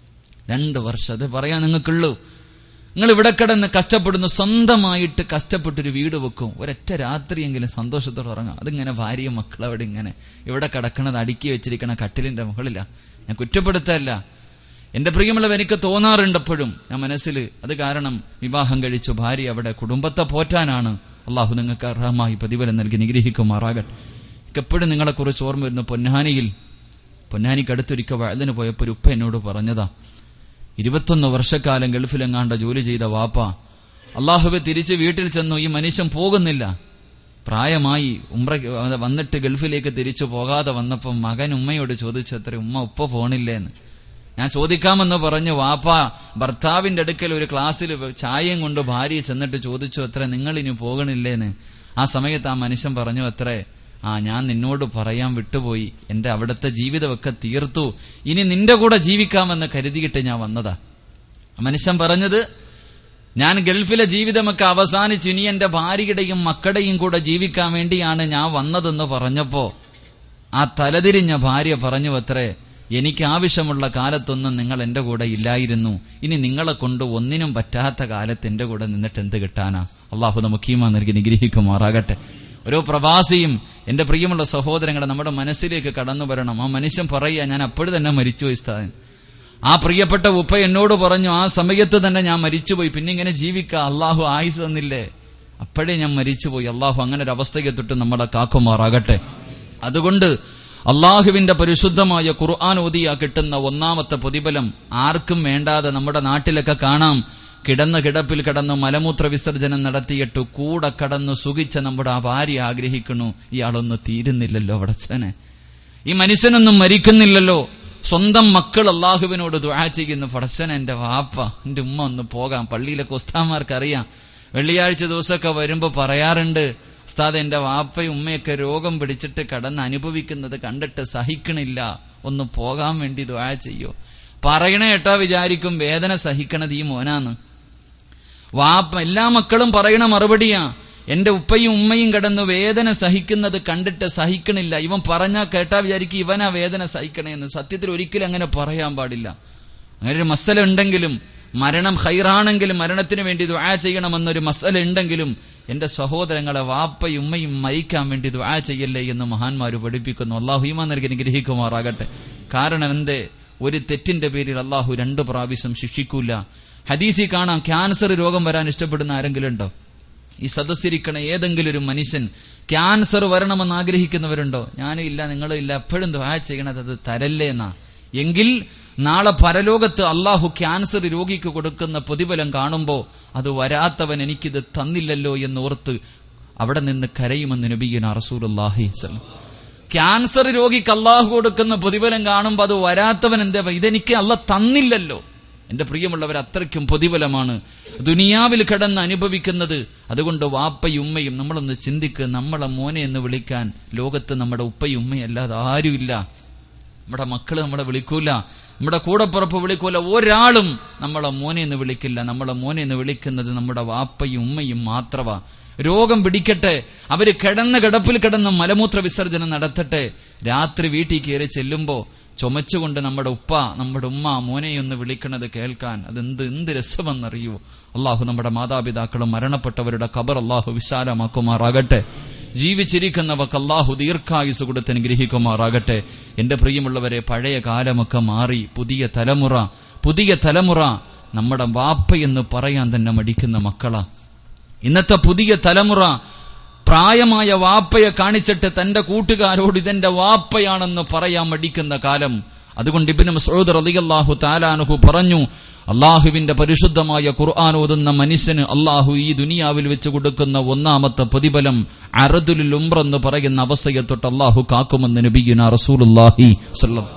Speaker 1: രണ്ട് വർഷം അത് പറയാൻ നിങ്ങൾക്കുള്ളൂ നിങ്ങൾ ഇവിടെ കിടന്ന് കഷ്ടപ്പെടുന്നു സ്വന്തമായിട്ട് കഷ്ടപ്പെട്ടൊരു വീട് വെക്കും ഒരൊറ്റ രാത്രിയെങ്കിലും സന്തോഷത്തോടെ ഉറങ്ങാം അതിങ്ങനെ ഭാര്യയും മക്കളും അവിടെ ഇങ്ങനെ ഇവിടെ കിടക്കണത് അടുക്കി വെച്ചിരിക്കണ കട്ടിലിന്റെ മുകളിലാ ഞാൻ കുറ്റപ്പെടുത്തല്ല എന്റെ പ്രിയമുള്ളവ എനിക്ക് തോന്നാറുണ്ട് എപ്പോഴും ഞാൻ മനസ്സിൽ അത് കാരണം വിവാഹം കഴിച്ചു ഭാര്യ അവിടെ കുടുംബത്തെ പോറ്റാനാണ് അള്ളാഹു നിങ്ങൾക്ക് അർഹമായി പ്രതിഫലം നൽകി നിഗ്രഹിക്കുമാറാകട്ടെ എനിക്ക് എപ്പോഴും നിങ്ങളെക്കുറിച്ച് ഓർമ്മ വരുന്നു പൊന്നാനിയിൽ പൊന്നാനിക്ക് അടുത്തൊരിക്കൽ വഴുതിന് പോയപ്പോൾ ഒരു ഉപ്പ എന്നോട് പറഞ്ഞതാ ഇരുപത്തൊന്ന് വർഷക്കാലം ഗൾഫിലെങ്ങാണ്ട ജോലി ചെയ്ത വാപ്പ അള്ളാഹുബെ തിരിച്ച് വീട്ടിൽ ചെന്നു ഈ മനുഷ്യൻ പോകുന്നില്ല പ്രായമായി ഉമ്ര വന്നിട്ട് ഗൾഫിലേക്ക് തിരിച്ചു പോകാതെ വന്നപ്പം മകൻ ഉമ്മയോട് ചോദിച്ചത്ര ഉമ്മ ഉപ്പ പോണില്ലേന്ന് ഞാൻ ചോദിക്കാമെന്ന് പറഞ്ഞു വാപ്പ ഭർത്താവിന്റെ അടുക്കൽ ഒരു ക്ലാസ്സിൽ ചായയും കൊണ്ട് ഭാര്യ ചെന്നിട്ട് ചോദിച്ചു അത്ര നിങ്ങൾ ഇനി പോകണില്ലേന്ന് ആ സമയത്ത് ആ മനുഷ്യൻ പറഞ്ഞു അത്രേ ആ ഞാൻ നിന്നോട് പറയാൻ വിട്ടുപോയി എന്റെ അവിടുത്തെ ജീവിതമൊക്കെ തീർത്തു ഇനി നിന്റെ കൂടെ ജീവിക്കാമെന്ന് കരുതിയിട്ട് ഞാൻ വന്നതാ മനുഷ്യൻ പറഞ്ഞത് ഞാൻ ഗൾഫിലെ ജീവിതമൊക്കെ അവസാനിച്ച് ഇനി എന്റെ ഭാര്യയുടെയും മക്കളുടെയും കൂടെ ജീവിക്കാൻ വേണ്ടിയാണ് ഞാൻ വന്നതെന്ന് പറഞ്ഞപ്പോ ആ തലതിരിഞ്ഞ ഭാര്യ പറഞ്ഞു അത്രേ എനിക്ക് ആവശ്യമുള്ള കാലത്തൊന്നും നിങ്ങൾ എന്റെ കൂടെ ഇല്ലായിരുന്നു ഇനി നിങ്ങളെ കൊണ്ട് ഒന്നിനും പറ്റാത്ത കാലത്ത് എന്റെ കൂടെ നിന്നിട്ട് എന്ത് കിട്ടാനാ അള്ളാഹു നമുക്കീമ നൽകി നിഗ്രഹിക്കുമാറാകട്ടെ ഓരോ പ്രവാസിയും എന്റെ പ്രിയമുള്ള സഹോദരങ്ങളെ നമ്മുടെ മനസ്സിലേക്ക് കടന്നു വരണം ആ മനുഷ്യൻ പറയുക ഞാൻ അപ്പോഴും തന്നെ മരിച്ചുപോയി സ്ഥാൻ ആ പ്രിയപ്പെട്ട ഉപ്പ എന്നോട് പറഞ്ഞു ആ സമയത്ത് തന്നെ ഞാൻ മരിച്ചുപോയി പിന്നെ ഇങ്ങനെ ജീവിക്കുക അള്ളാഹു ആയുസ് തന്നില്ലേ അപ്പോഴേ ഞാൻ മരിച്ചുപോയി അള്ളാഹു അങ്ങനെ ഒരു അവസ്ഥയ്ക്ക് തൊട്ട് നമ്മളെ കാക്കുമാറാകട്ടെ അതുകൊണ്ട് അള്ളാഹുവിന്റെ പരിശുദ്ധമായ ഖുർആൻ ഓതിയ കിട്ടുന്ന ഒന്നാമത്തെ പ്രതിഫലം ആർക്കും വേണ്ടാതെ നമ്മുടെ നാട്ടിലൊക്കെ കാണാം കിടന്ന കിടപ്പിൽ കിടന്ന് മലമൂത്ര വിസർജനം നടത്തിയിട്ട് കൂടെ കടന്ന് സുഖിച്ച നമ്മുടെ ആ ഭാര്യ ആഗ്രഹിക്കണു ഇയാളൊന്നും തീരുന്നില്ലല്ലോ അവിടച്ചനെ ഈ മനുഷ്യനൊന്നും മരിക്കുന്നില്ലല്ലോ സ്വന്തം മക്കൾ അള്ളാഹുവിനോട് ദുആ ചെയ്യുന്നു പടച്ചൻ എന്റെ വാപ്പ എന്റെ ഉമ്മ ഒന്ന് പോകാം പള്ളിയിലെ കൊസ്താന്മാർക്ക് അറിയാം വെള്ളിയാഴ്ച ദിവസമൊക്കെ വരുമ്പോ പറയാറുണ്ട് ഉസ്താദ് എന്റെ വാപ്പയും ഉമ്മയൊക്കെ രോഗം പിടിച്ചിട്ട് കടന്ന് അനുഭവിക്കുന്നത് കണ്ടിട്ട് സഹിക്കണില്ല ഒന്ന് പോകാൻ വേണ്ടി ദുആ ചെയ്യോ പറയണ ഏട്ടാ വിചാരിക്കും വേദന സഹിക്കണത് ഈ മോനാന്ന് വാപ്പ എല്ലാ മക്കളും പറയണ മറുപടിയാ എന്റെ ഉപ്പയും ഉമ്മയും കിടന്ന് വേദന സഹിക്കുന്നത് കണ്ടിട്ട് സഹിക്കണില്ല ഇവൻ പറഞ്ഞാ കേട്ടാ വിചാരിക്കും ഇവനാ വേദന സഹിക്കണേന്ന് സത്യത്തിൽ ഒരിക്കലും അങ്ങനെ പറയാൻ പാടില്ല അങ്ങനെ ഒരു മസല ഉണ്ടെങ്കിലും മരണം ഹൈറാണെങ്കിലും മരണത്തിന് വേണ്ടി ദുആ ചെയ്യണമെന്നൊരു മസല ഉണ്ടെങ്കിലും എന്റെ സഹോദരങ്ങളെ വാപ്പയും ഉമ്മയും മരിക്കാൻ വേണ്ടി ദുആ ചെയ്യല്ലേ എന്ന് മഹാന്മാര് പഠിപ്പിക്കുന്നു അള്ളാഹു ഈമാ നൽകി അനുഗ്രഹിക്കുമാറാകട്ടെ കാരണം എന്തേ ഒരു തെറ്റിന്റെ പേരിൽ അള്ളാഹു രണ്ടു പ്രാവശ്യം ശിക്ഷിക്കൂല ഹദീസി കാണാം ക്യാൻസർ രോഗം വരാൻ ഇഷ്ടപ്പെടുന്ന ആരെങ്കിലും ഉണ്ടോ ഈ സദസ്സിരിക്കണ ഏതെങ്കിലും ഒരു മനുഷ്യൻ ക്യാൻസർ വരണമെന്ന് ആഗ്രഹിക്കുന്നവരുണ്ടോ ഞാനും ഇല്ല നിങ്ങളും ഇല്ല എപ്പോഴും ദുആ ചെയ്യണത് അത് തരല്ലേ എന്നാ എങ്കിൽ നാളെ പരലോകത്ത് അള്ളാഹു ക്യാൻസർ രോഗിക്ക് കൊടുക്കുന്ന പ്രതിഫലം കാണുമ്പോ അത് വരാത്തവൻ എനിക്കിത് തന്നില്ലല്ലോ എന്ന് ഓർത്ത് അവിടെ നിന്ന് കരയുമെന്ന് നബിയന റസൂലുള്ളാഹി ക്യാൻസർ രോഗിക്ക് അള്ളാഹു കൊടുക്കുന്ന പ്രതിഫലം കാണുമ്പോൾ അത് വരാത്തവൻ എന്താ ഇതെനിക്ക് അല്ല തന്നില്ലല്ലോ എന്റെ പ്രിയമുള്ളവർ അത്രയ്ക്കും പ്രതിഫലമാണ് ദുനിയാവിൽ കിടന്ന് അനുഭവിക്കുന്നത് അതുകൊണ്ട് വാപ്പയും ഉമ്മയും നമ്മളൊന്ന് ചിന്തിക്ക് നമ്മളെ മോനെ എന്ന് വിളിക്കാൻ ലോകത്ത് നമ്മുടെ ഉപ്പയും ഉമ്മയും അല്ലാതെ ആരുമില്ല നമ്മുടെ മക്കള് നമ്മളെ വിളിക്കൂല നമ്മുടെ കൂടപ്പുറപ്പ് വിളിക്കൂല ഒരാളും നമ്മളെ മോനെ എന്ന് വിളിക്കില്ല നമ്മളെ മോനെ എന്ന് വിളിക്കുന്നത് നമ്മുടെ വാപ്പയും ഉമ്മയും മാത്രമാ രോഗം പിടിക്കട്ടെ അവര് കിടന്ന കിടപ്പിൽ കിടന്ന് മലമൂത്ര വിസർജനം നടത്തട്ടെ രാത്രി വീട്ടിൽ കയറി ചെല്ലുമ്പോ ചുമച്ചുകൊണ്ട് നമ്മുടെ ഉപ്പ നമ്മുടെ ഉമ്മ മോനെയൊന്ന് വിളിക്കണത് കേൾക്കാൻ അതെന്ത് എന്ത് രസമെന്നറിയൂ അള്ളാഹു നമ്മുടെ മാതാപിതാക്കളും മരണപ്പെട്ടവരുടെ ഖബർ അള്ളാഹു വിശാലമാക്കുമാറാകട്ടെ ജീവിച്ചിരിക്കുന്നവർക്ക് അള്ളാഹു ദീർഘായുസ് കൊടുത്ത് അനുഗ്രഹിക്കുമാറാകട്ടെ എന്റെ പ്രിയമുള്ളവരെ പഴയ കാലമൊക്കെ മാറി പുതിയ തലമുറ പുതിയ തലമുറ നമ്മുടെ വാപ്പയെന്ന് പറയാൻ തന്നെ മടിക്കുന്ന മക്കളാ ഇന്നത്തെ പുതിയ തലമുറ പ്രായമായ വാപ്പയെ കാണിച്ചിട്ട് തന്റെ കൂട്ടുകാരോട് ഇതെന്റെ വാപ്പയാണെന്ന് പറയാൻ മടിക്കുന്ന കാലം അതുകൊണ്ട് ഇബിന് മസൂദ് റളിയല്ലാഹു താലാനുഹു പറഞ്ഞു അള്ളാഹുവിന്റെ പരിശുദ്ധമായ ഖുർആൻ ഓതുന്ന മനുഷ്യന് അള്ളാഹു ഈ ദുനിയാവിൽ വെച്ച് കൊടുക്കുന്ന ഒന്നാമത്തെ പ്രതിഫലം അറദുൽ ഉംറ എന്ന് പറയുന്ന അവസ്ഥയെ തൊട്ട് അള്ളാഹു കാക്കുമെന്ന് നബിയുന റസൂലുള്ളാഹി സ്വല്ലം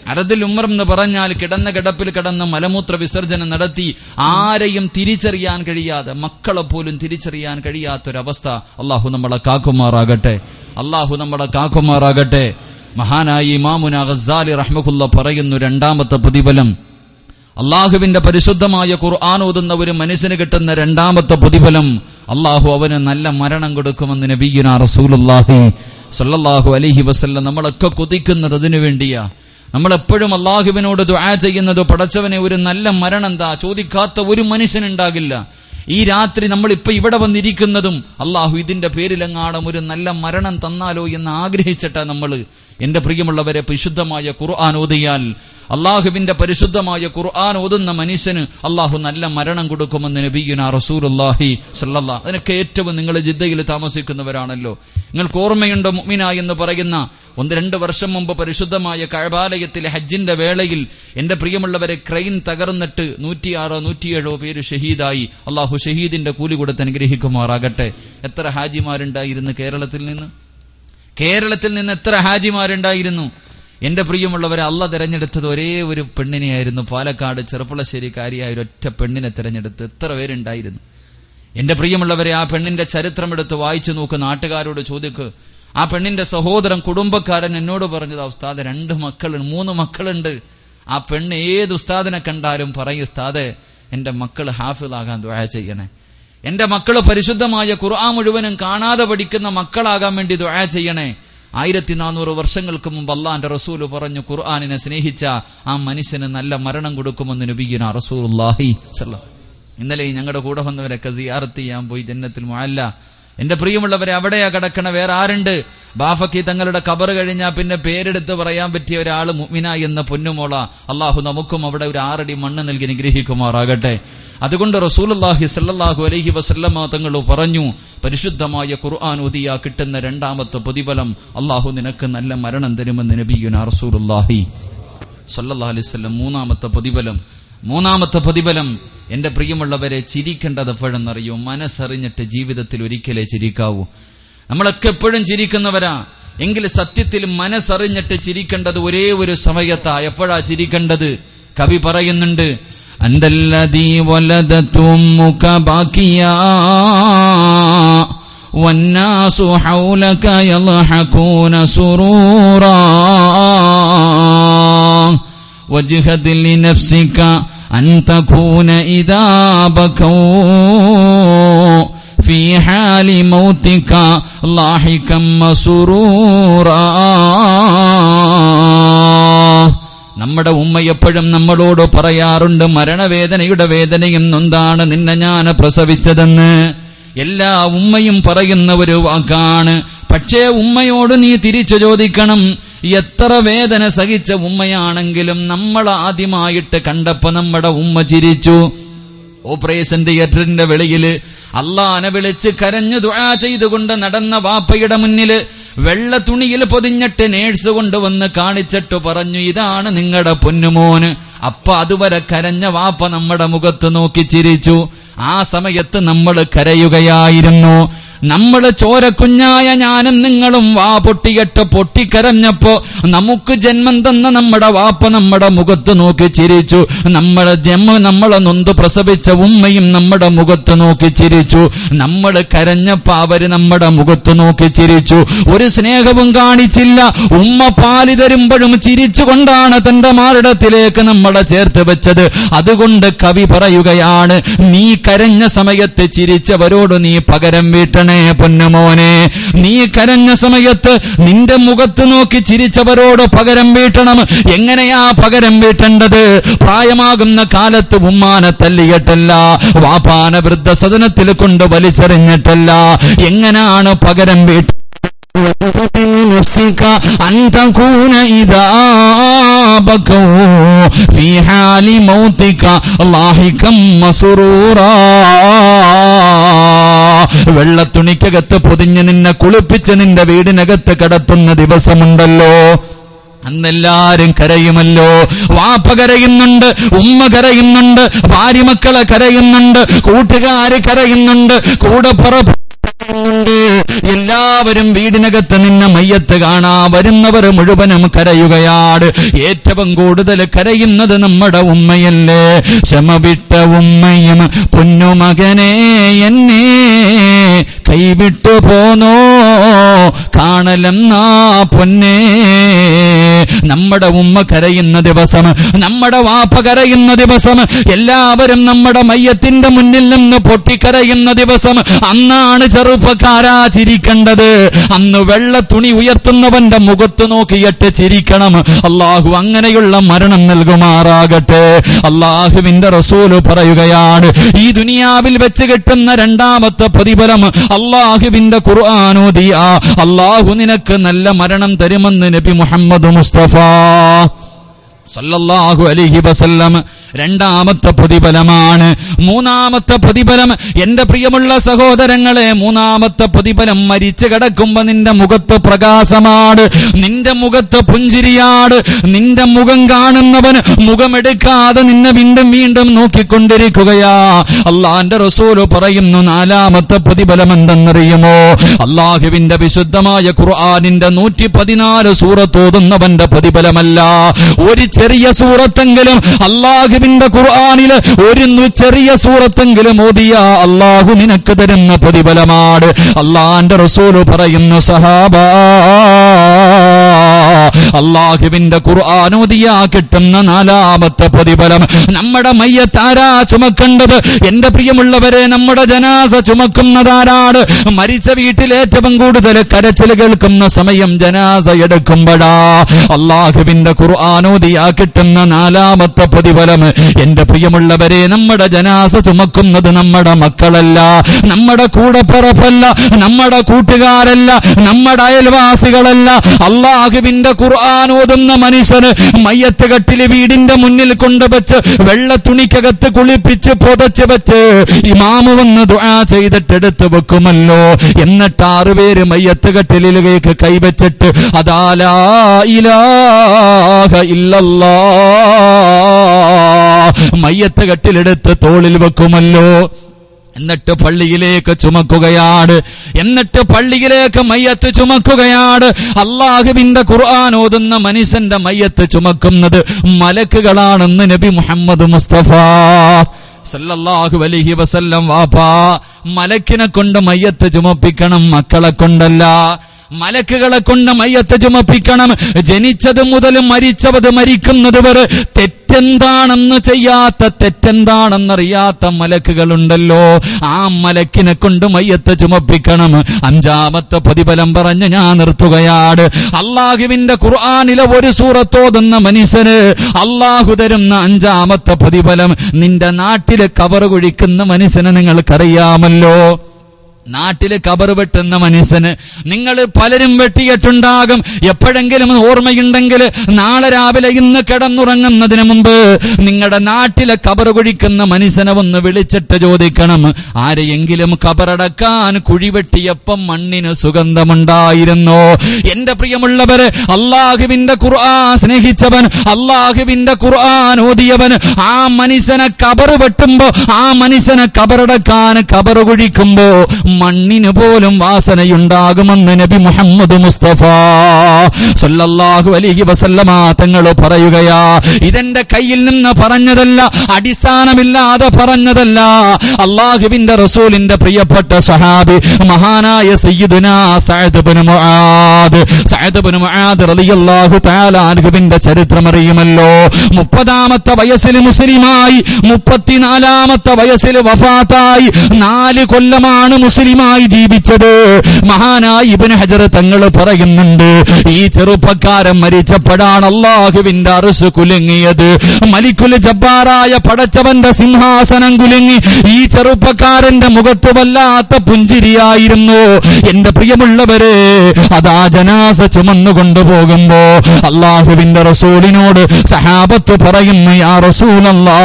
Speaker 1: അറദിൽ ഉമർ എന്ന് പറഞ്ഞാൽ കിടന്ന കിടപ്പിൽ കിടന്ന് മലമൂത്ര വിസർജനം നടത്തി ആരെയും തിരിച്ചറിയാൻ കഴിയാതെ മക്കളെ പോലും തിരിച്ചറിയാൻ കഴിയാത്തൊരവസ്ഥ അള്ളാഹു നമ്മളെ കാക്കുമാറാകട്ടെ അള്ളാഹു നമ്മളെ കാക്കുമാറാകട്ടെ മഹാനായി ഇമാമുന ഗസാലി റഹ്മഖുല്ല പറയുന്നു രണ്ടാമത്തെ പ്രതിഫലം അള്ളാഹുവിന്റെ പരിശുദ്ധമായ ഖുർആൻ ഓതുന്ന ഒരു മനുഷ്യന് കിട്ടുന്ന രണ്ടാമത്തെ പ്രതിഫലം അള്ളാഹു അവന് നല്ല മരണം കൊടുക്കുമെന്ന് നബീന റസൂലുല്ലാഹി സല്ലല്ലാഹു അലൈഹി വസല്ലം നമ്മളൊക്കെ കൊതിക്കുന്നത് അതിനു വേണ്ടിയാ നമ്മളെപ്പോഴും അള്ളാഹുവിനോട് ദുആ ചെയ്യുന്നത് പടച്ചവനെ ഒരു നല്ല മരണം എന്താ ചോദിക്കാത്ത ഒരു മനുഷ്യനുണ്ടാകില്ല ഈ രാത്രി നമ്മൾ ഇപ്പൊ ഇവിടെ വന്നിരിക്കുന്നതും അള്ളാഹു ഇതിന്റെ പേരിലെങ്ങാടും ഒരു നല്ല മരണം തന്നാലോ എന്ന് ആഗ്രഹിച്ചിട്ടാ നമ്മൾ എന്റെ പ്രിയമുള്ളവരെ പരിശുദ്ധമായ ഖുർആൻ ഓതിയാൽ അള്ളാഹുവിന്റെ പരിശുദ്ധമായ ഖുർആൻ ഓതുന്ന മനുഷ്യന് അള്ളാഹു നല്ല മരണം കൊടുക്കുമെന്ന് നബീന റസൂലുല്ലാഹി സല്ലല്ലാ അതിനൊക്കെ ഏറ്റവും നിങ്ങൾ ജിദ്ദയിൽ താമസിക്കുന്നവരാണല്ലോ നിങ്ങൾക്ക് ഓർമ്മയുണ്ടോ മുഅ്മിന എന്ന് പറയുന്ന ഒന്ന് രണ്ട് വർഷം മുമ്പ് പരിശുദ്ധമായ കഴബാലയത്തിലെ ഹജ്ജിന്റെ വേളയിൽ എന്റെ പ്രിയമുള്ളവരെ ക്രെയിൻ തകർന്നിട്ട് നൂറ്റിയാറോ നൂറ്റിയേഴോ പേര് ഷഹീദായി അള്ളാഹു ഷഹീദിന്റെ കൂലി കൊടുത്ത് അനുഗ്രഹിക്കുമാറാകട്ടെ എത്ര ഹാജിമാരുണ്ടായിരുന്നു കേരളത്തിൽ നിന്ന് കേരളത്തിൽ നിന്ന് എത്ര ഹാജിമാരുണ്ടായിരുന്നു എന്റെ പ്രിയമുള്ളവരെ അല്ല തെരഞ്ഞെടുത്തത് ഒരേ ഒരു പെണ്ണിനെയായിരുന്നു പാലക്കാട് ചെറുപ്പളശ്ശേരിക്കാരിയായ ഒരൊറ്റ പെണ്ണിനെ തെരഞ്ഞെടുത്ത് എത്ര പേരുണ്ടായിരുന്നു എന്റെ പ്രിയമുള്ളവരെ ആ പെണ്ണിന്റെ ചരിത്രമെടുത്ത് വായിച്ചു നോക്ക് നാട്ടുകാരോട് ചോദിക്ക് ആ പെണ്ണിന്റെ സഹോദരൻ കുടുംബക്കാരൻ എന്നോട് പറഞ്ഞത് ഉസ്താദ് രണ്ട് മക്കളുണ്ട് മൂന്ന് മക്കളുണ്ട് ആ പെണ്ണ് ഏത് ഉസ്താദിനെ കണ്ടാലും പറയും ഉസ്താദെ എന്റെ മക്കൾ ഹാഫിളാകാൻ ദ്വായ ചെയ്യണേ എന്റെ മക്കള് പരിശുദ്ധമായ ഖുർആൻ മുഴുവനും കാണാതെ പഠിക്കുന്ന മക്കളാകാൻ വേണ്ടി ദ്വായ ചെയ്യണേ ആയിരത്തി നാനൂറ് വർഷങ്ങൾക്ക് മുമ്പ് അള്ളാന്റെ റസൂല് പറഞ്ഞു ഖുർആാനിനെ സ്നേഹിച്ച ആ മനുഷ്യന് നല്ല മരണം കൊടുക്കുമെന്ന് നബിഗിന റസൂലുല്ലാഹി സല്ലല്ലാഹു ഇന്നലെ ഞങ്ങളുടെ കൂടെ വന്നവരൊക്കെ സിയാറത്ത് ചെയ്യാൻ പോയി ജന്നത്തിൽ മുഅല്ല എന്റെ പ്രിയമുള്ളവരെ അവിടെയാ കിടക്കണ വേറെ ആരുണ്ട് ബാഫക്കി തങ്ങളുടെ കബർ കഴിഞ്ഞാൽ പിന്നെ പേരെടുത്ത് പറയാൻ പറ്റിയ ഒരാൾ മുഅ്മിന എന്ന പൊന്നുമോള അള്ളാഹു നമുക്കും അവിടെ ഒരു ആറടി മണ്ണ് നൽകി നിഗ്രഹിക്കുമാറാകട്ടെ അതുകൊണ്ട് റസൂലുള്ളാഹി സല്ലല്ലാഹു അലൈഹി വസല്ലമ തങ്ങൾ പറഞ്ഞു പരിശുദ്ധമായ ഖുർആൻ ഓതിയ കിട്ടുന്ന രണ്ടാമത്തെ പ്രതിഫലം അള്ളാഹു നിനക്ക് നല്ല മരണം തരുമെന്ന് നബിയുന റസൂലുള്ളാഹി സല്ലല്ലാഹു അലൈഹി വസല്ലം മൂന്നാമത്തെ പ്രതിഫലം മൂന്നാമത്തെ പ്രതിഫലം എന്റെ പ്രിയമുള്ളവരെ ചിരിക്കേണ്ടത് എപ്പോഴെന്നറിയോ മനസ്സറിഞ്ഞിട്ട് ജീവിതത്തിൽ ഒരിക്കലേ ചിരിക്കാവൂ നമ്മളൊക്കെ എപ്പോഴും ചിരിക്കുന്നവരാ എങ്കിൽ സത്യത്തിൽ മനസ്സറിഞ്ഞിട്ട് ചിരിക്കേണ്ടത് ഒരേ ഒരു സമയത്താ എപ്പോഴാ ചിരിക്കേണ്ടത് കവി പറയുന്നുണ്ട് അന്തല്ലതീ വലതത്തുമ്മുക ബാക്കിയാ والناس حولك يضحكون سرورا واجهد لنفسك أن تكون إذا بكوا في حال موتك لاحكا مسرورا നമ്മുടെ ഉമ്മ എപ്പോഴും നമ്മളോട് പറയാറുണ്ട് മരണവേദനയുടെ വേദനയും നൊന്താണ് നിന്നെ ഞാൻ പ്രസവിച്ചതെന്ന് എല്ലാ ഉമ്മയും പറയുന്ന ഒരു വാക്കാണ് പക്ഷേ ഉമ്മയോട് നീ തിരിച്ചു ചോദിക്കണം എത്ര വേദന സഹിച്ച ഉമ്മയാണെങ്കിലും നമ്മൾ ആദ്യമായിട്ട് കണ്ടപ്പോ നമ്മുടെ ഉമ്മ ചിരിച്ചു ഓപ്പറേഷൻ തിയേറ്ററിന്റെ വെളിയില് അള്ളാനെ വിളിച്ച് കരഞ്ഞു ദുആ ചെയ്തുകൊണ്ട് നടന്ന വാപ്പയുടെ മുന്നില് വെള്ള തുണിയിൽ പൊതിഞ്ഞിട്ട് നേഴ്സ് കൊണ്ടുവന്ന് കാണിച്ചിട്ട് പറഞ്ഞു ഇതാണ് നിങ്ങളുടെ പൊന്നുമോന് അപ്പൊ അതുവരെ കരഞ്ഞ വാപ്പ നമ്മുടെ മുഖത്ത് നോക്കി ചിരിച്ചു ആ സമയത്ത് നമ്മൾ കരയുകയായിരുന്നു നമ്മൾ ചോരക്കുഞ്ഞായ ഞാനും നിങ്ങളും വാ പൊട്ടിയിട്ട് പൊട്ടിക്കരഞ്ഞപ്പോ നമുക്ക് ജന്മം തന്ന നമ്മുടെ വാപ്പ നമ്മുടെ മുഖത്ത് നോക്കി ചിരിച്ചു നമ്മുടെ ജന്മ നമ്മളെ നൊന്ത് പ്രസവിച്ച ഉമ്മയും നമ്മുടെ മുഖത്ത് നോക്കി ചിരിച്ചു നമ്മൾ കരഞ്ഞപ്പോ അവര് നമ്മുടെ മുഖത്ത് നോക്കി ചിരിച്ചു ഒരു സ്നേഹവും കാണിച്ചില്ല ഉമ്മ പാലി തരുമ്പോഴും ചിരിച്ചുകൊണ്ടാണ് തന്റെ മാറിടത്തിലേക്ക് നമ്മളെ ചേർത്ത് വെച്ചത് അതുകൊണ്ട് കവി പറയുകയാണ് നീ കരഞ്ഞ സമയത്ത് ചിരിച്ചവരോട് നീ പകരം വീട്ടണേ പൊന്നുമോനെ നീ കരഞ്ഞ സമയത്ത് നിന്റെ മുഖത്ത് നോക്കി ചിരിച്ചവരോട് പകരം വീട്ടണം എങ്ങനെയാ പകരം വീട്ടേണ്ടത് പ്രായമാകുന്ന കാലത്ത് ഉമ്മാനെ തല്ലിയിട്ടല്ല വാപ്പാന വൃദ്ധസദനത്തിൽ കൊണ്ട് വലിച്ചെറിഞ്ഞിട്ടല്ല എങ്ങനെയാണ് പകരം വീട്ട نفسك أن تكون إذا بكوا في حال موتك لاحقا مسرورا വെള്ളത്തുണിക്കകത്ത് പൊതിഞ്ഞ് നിന്നെ കുളിപ്പിച്ച് നിന്റെ വീടിനകത്ത് കിടത്തുന്ന ദിവസമുണ്ടല്ലോ അന്നെല്ലാരും കരയുമല്ലോ വാപ്പ കരയുന്നുണ്ട് ഉമ്മ കരയുന്നുണ്ട് ഭാര്യമക്കളെ കരയുന്നുണ്ട് കൂട്ടുകാര് കരയുന്നുണ്ട് കൂടെ പുറ ുണ്ട് എല്ലാവരും വീടിനകത്ത് നിന്ന് മയ്യത്ത് കാണാ വരുന്നവർ മുഴുവനും കരയുകയാണ് ഏറ്റവും കൂടുതൽ കരയുന്നത് നമ്മുടെ ഉമ്മയല്ലേ ശമവിട്ട ഉമ്മയും പൊന്നുമകനെ എന്നെ കൈവിട്ടു പോന്നോ കാണലെന്നാ പൊന്നേ നമ്മുടെ ഉമ്മ കരയുന്ന ദിവസം നമ്മുടെ വാപ്പ കരയുന്ന ദിവസം എല്ലാവരും നമ്മുടെ മയ്യത്തിന്റെ മുന്നിൽ നിന്ന് പൊട്ടിക്കരയുന്ന ദിവസം അന്നാണ് ചെറുപ്പക്കാരാ ചിരിക്കേണ്ടത് അന്ന് വെള്ള തുണി ഉയർത്തുന്നവന്റെ മുഖത്ത് നോക്കിയിട്ട് ചിരിക്കണം അള്ളാഹു അങ്ങനെയുള്ള മരണം നൽകുമാറാകട്ടെ അള്ളാഹുവിന്റെ റസൂല് പറയുകയാണ് ഈ ദുനിയാവിൽ വെച്ച് കിട്ടുന്ന രണ്ടാമത്തെ പ്രതിഫലം അള്ളാഹുവിന്റെ ഖുർആാനോദിയ അള്ളാഹു നിനക്ക് നല്ല മരണം തരുമെന്ന് നബി മുഹമ്മദ് മുസ്തഫ സല്ലല്ലാഹു അലൈഹി വസല്ലം രണ്ടാമത്തെ പ്രതിഫലമാണ് മൂന്നാമത്തെ പ്രതിഫലം എന്റെ പ്രിയമുള്ള സഹോദരങ്ങളെ മൂന്നാമത്തെ പ്രതിഫലം മരിച്ചു കിടക്കുമ്പോ നിന്റെ മുഖത്ത് പ്രകാശമാണ് നിന്റെ മുഖത്ത് പുഞ്ചിരിയാണ് നിന്റെ മുഖം കാണുന്നവൻ മുഖമെടുക്കാതെ നിന്നെ വീണ്ടും വീണ്ടും നോക്കിക്കൊണ്ടിരിക്കുകയാ അള്ളാന്റെ റസൂല് പറയുന്നു നാലാമത്തെ പ്രതിഫലം എന്തെന്നറിയുമോ അള്ളാഹുവിന്റെ വിശുദ്ധമായ ഖുർആാനിന്റെ നൂറ്റി പതിനാല് സൂറത്തോതുന്നവന്റെ പ്രതിഫലമല്ല ഒരു ചെറിയ സൂറത്തെങ്കിലും അള്ളാഹുവിന്റെ ഖുർആാനില് ഒരു നു- ചെറിയ സൂറത്തെങ്കിലും ഓതിയ അള്ളാഹു നിനക്ക് തരുന്ന പ്രതിഫലമാണ് അള്ളാന്റെ റസൂല് പറയുന്നു സഹാബാ അള്ളാഹുവിന്റെ ഖുർആാനോദിയാ കിട്ടുന്ന നാലാമത്തെ പ്രതിഫലം നമ്മുടെ മയ്യത്താരാ ചുമക്കേണ്ടത് എന്റെ പ്രിയമുള്ളവരെ നമ്മുടെ ജനാസ ചുമക്കുന്നതാരാണ് മരിച്ച വീട്ടിൽ ഏറ്റവും കൂടുതൽ കരച്ചിൽ കേൾക്കുന്ന സമയം ജനാസ എടുക്കുമ്പോഴാ അള്ളാഹുവിന്റെ ഖുർആാനോദിയാ കിട്ടുന്ന നാലാമത്തെ പ്രതിഫലം എന്റെ പ്രിയമുള്ളവരെ നമ്മുടെ ജനാസ ചുമക്കുന്നത് നമ്മുടെ മക്കളല്ല നമ്മുടെ കൂടപ്പിറപ്പല്ല നമ്മുടെ കൂട്ടുകാരല്ല നമ്മുടെ അയൽവാസികളല്ല അള്ളാഹുവിന്റെ ഖുർആൻ ഓതുന്ന മനുഷ്യന് മയ്യത്ത് കട്ടില് വീടിന്റെ മുന്നിൽ കൊണ്ടുവച്ച് വെള്ള തുണിക്കകത്ത് കുളിപ്പിച്ച് പുതച്ച് വെച്ച് ഇമാമു വന്ന് ദുആ ചെയ്തിട്ടെടുത്ത് വെക്കുമല്ലോ എന്നിട്ട് ആറുപേര് മയ്യത്ത് കട്ടിലേക്ക് കൈവച്ചിട്ട് അതാലാ ഇലാഹ ഇല്ലല്ലാ മയ്യത്ത് കട്ടിലെടുത്ത് തോളിൽ വെക്കുമല്ലോ എന്നിട്ട് പള്ളിയിലേക്ക് ചുമക്കുകയാണ് എന്നിട്ട് പള്ളിയിലേക്ക് മയ്യത്ത് ചുമക്കുകയാണ് അള്ളാഹുവിന്റെ ഖുർആൻ ഓതുന്ന മനുഷ്യന്റെ മയ്യത്ത് ചുമക്കുന്നത് മലക്കുകളാണെന്ന് നബി മുഹമ്മദ് മുസ്തഫ സല്ലല്ലാഹു അലൈഹി വസല്ലം വാപ്പാ മലക്കിനെ കൊണ്ട് മയ്യത്ത് ചുമപ്പിക്കണം മക്കളെ കൊണ്ടല്ല മലക്കുകളെ കൊണ്ട് മയ്യത്ത് ചുമപ്പിക്കണം ജനിച്ചത് മുതൽ മരിച്ചവത് മരിക്കുന്നത് വരെ തെറ്റെന്താണെന്ന് ചെയ്യാത്ത തെറ്റെന്താണെന്നറിയാത്ത മലക്കുകളുണ്ടല്ലോ ആ മലക്കിനെ കൊണ്ട് മയ്യത്ത് ചുമപ്പിക്കണം അഞ്ചാമത്തെ പ്രതിഫലം പറഞ്ഞ് ഞാൻ നിർത്തുകയാണ് അള്ളാഹുവിന്റെ ഖുർആാനിലെ ഒരു സൂറത്തോതുന്ന മനുഷ്യന് അള്ളാഹു തരുന്ന അഞ്ചാമത്തെ പ്രതിഫലം നിന്റെ നാട്ടിലെ കവർ കുഴിക്കുന്ന മനുഷ്യനെ നിങ്ങൾക്കറിയാമല്ലോ നാട്ടില് കബർ വെട്ടുന്ന മനുഷ്യന് നിങ്ങൾ പലരും വെട്ടിയിട്ടുണ്ടാകും എപ്പോഴെങ്കിലും ഓർമ്മയുണ്ടെങ്കിൽ നാളെ രാവിലെ ഇന്ന് കിടന്നുറങ്ങുന്നതിന് മുമ്പ് നിങ്ങളുടെ നാട്ടിലെ കബർ കുഴിക്കുന്ന മനുഷ്യനെ ഒന്ന് വിളിച്ചിട്ട് ചോദിക്കണം ആരെയെങ്കിലും കബറടക്കാൻ കുഴിവെട്ടിയപ്പം മണ്ണിന് സുഗന്ധമുണ്ടായിരുന്നോ എന്റെ പ്രിയമുള്ളവര് അള്ളാഹുവിന്റെ ഖുർആൻ സ്നേഹിച്ചവൻ അള്ളാഹുവിന്റെ ഖുർആൻ ഓതിയവൻ ആ മനുഷ്യനെ കബർ വെട്ടുമ്പോ ആ മനുഷ്യനെ കബറടക്കാൻ കബർ കുഴിക്കുമ്പോ മണ്ണിന് പോലും വാസനയുണ്ടാകുമെന്ന് നബി മുഹമ്മദ് മുസ്തഫ സല്ലല്ലാഹു അലൈഹി വസല്ലമ തങ്ങൾ പറയുകയാ ഇതെന്റെ കയ്യിൽ നിന്ന് പറഞ്ഞതല്ല അടിസ്ഥാനമില്ലാതെ പറഞ്ഞതല്ല അള്ളാഹുവിന്റെ റസൂലിന്റെ പ്രിയപ്പെട്ട സഹാബി മഹാനായ സയ്യിദുന Saad ibn Muadh Saad ibn Muadh റളിയല്ലാഹു തആല അൻഹുവിന്റെ ചരിത്രം അറിയുമല്ലോ മുപ്പതാമത്തെ വയസ്സിൽ മുസ്ലിമായി മുപ്പത്തിനാലാമത്തെ വയസ്സിൽ വഫാത്തായി നാല് കൊല്ലമാണ് മുസ്ലിമായി ജീവിച്ചത് മഹാനായ ഇബ്നു ഹജർ തങ്ങൾ പറയുന്നുണ്ട് ഈ ചെറുപ്പക്കാരൻ മരിച്ചപ്പോഴാണ് അള്ളാഹുവിന്റെ അറുസ് കുലുങ്ങിയത് മലിക്കുൽ ജബ്ബാറായ പടച്ചവന്റെ സിംഹാസനം കുലുങ്ങി ഈ ചെറുപ്പക്കാരന്റെ മുഖത്ത് വല്ലാത്ത പുഞ്ചിരിയായിരുന്നു എന്റെ പ്രിയമുള്ളവരെ അതാ ജനാസ ചുമന്നു കൊണ്ടുപോകുമ്പോ അള്ളാഹുവിന്റെ റസൂലിനോട് സഹാബത്ത് പറയുന്നു യാ റസൂലല്ലാ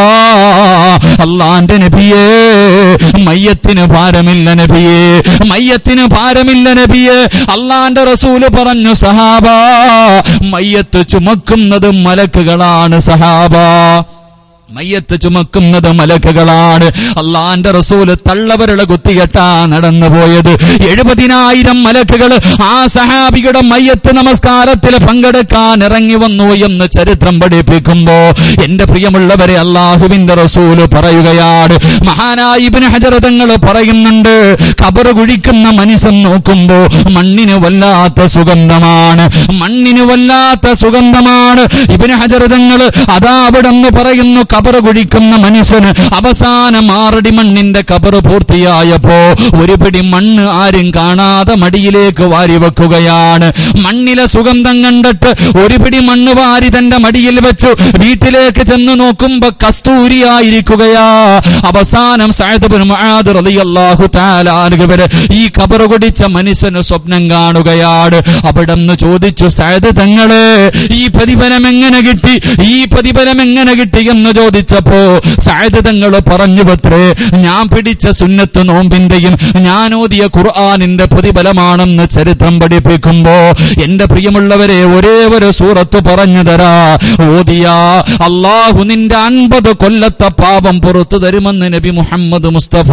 Speaker 1: അള്ളാന്റെ നബിയേ മയ്യത്തിന് ഭാരമില്ല നബിയേ മയ്യത്തിന് ഭാരമില്ല നബിയേ അള്ളാന്റെ റസൂല് പറഞ്ഞു സഹാബ മയ്യത്ത് ചുമക്കുന്നത് മലക്കുകളാണ് സഹാബ
Speaker 2: മയ്യത്ത് ചുമക്കുന്നത് മലക്കുകളാണ് അള്ളാന്റെ റസൂല് തള്ളവരള കുത്തികെട്ടാ നടന്നു പോയത് എഴുപതിനായിരം മലക്കുകൾ ആ സഹാബിയുടെ മയ്യത്ത് നമസ്കാരത്തിൽ പങ്കെടുക്കാൻ ഇറങ്ങി വന്നു എന്ന് ചരിത്രം പഠിപ്പിക്കുമ്പോ എന്റെ പ്രിയമുള്ളവരെ അള്ളാഹുവിന്റെ റസൂല് പറയുകയാണ് മഹാനായ ഇബ്നു ഹജർ തങ്ങൾ പറയുന്നുണ്ട് കബറ് കുഴിക്കുന്ന മനുഷ്യൻ നോക്കുമ്പോ മണ്ണിന് വല്ലാത്ത സുഗന്ധമാണ് മണ്ണിന് വല്ലാത്ത സുഗന്ധമാണ് ഇബ്നു ഹജർ തങ്ങൾ അതാ അവിടെ നിന്ന് പറയുന്നു കബറ് കുഴിക്കുന്ന മനുഷ്യന് അവസാന മാറടി മണ്ണിന്റെ കബറ് പൂർത്തിയായപ്പോ ഒരു പിടി മണ്ണ് ആരും കാണാതെ മടിയിലേക്ക് വാരി വെക്കുകയാണ് മണ്ണിലെ സുഗന്ധം കണ്ടിട്ട് ഒരു പിടി മണ്ണ് വാരി തന്റെ മടിയിൽ വെച്ചു വീട്ടിലേക്ക് ചെന്ന് നോക്കുമ്പോ കസ്തൂരിയായിരിക്കുകയാ അവസാനം റളിയല്ലാഹു തആല അൻഹു വരെ ഈ കബറ് കുടിച്ച മനുഷ്യന് സ്വപ്നം കാണുകയാണ് അവിടെ നിന്ന് ചോദിച്ചു സയദ് തങ്ങളെ ഈ പ്രതിഫലം എങ്ങനെ കിട്ടി ഈ പ്രതിഫലം എങ്ങനെ കിട്ടി എന്ന് ചോദിച്ചപ്പോ സയദ് തങ്ങൾ പറഞ്ഞു പത്രേ ഞാൻ പിടിച്ച സുന്നത്ത് നോമ്പിന്റെയും ഞാൻ ഓതിയ ഖുർആാനിന്റെ പ്രതിഫലമാണെന്ന് ചരിത്രം പഠിപ്പിക്കുമ്പോ എന്റെ പ്രിയമുള്ളവരെ ഒരേ ഒരു സൂറത്ത് പറഞ്ഞു തരാ ഓതിയ അള്ളാഹു നിന്റെ അൻപത് കൊല്ലത്തെ പാപം പുറത്തു തരുമെന്ന് നബി മുഹമ്മദ് മുസ്തഫ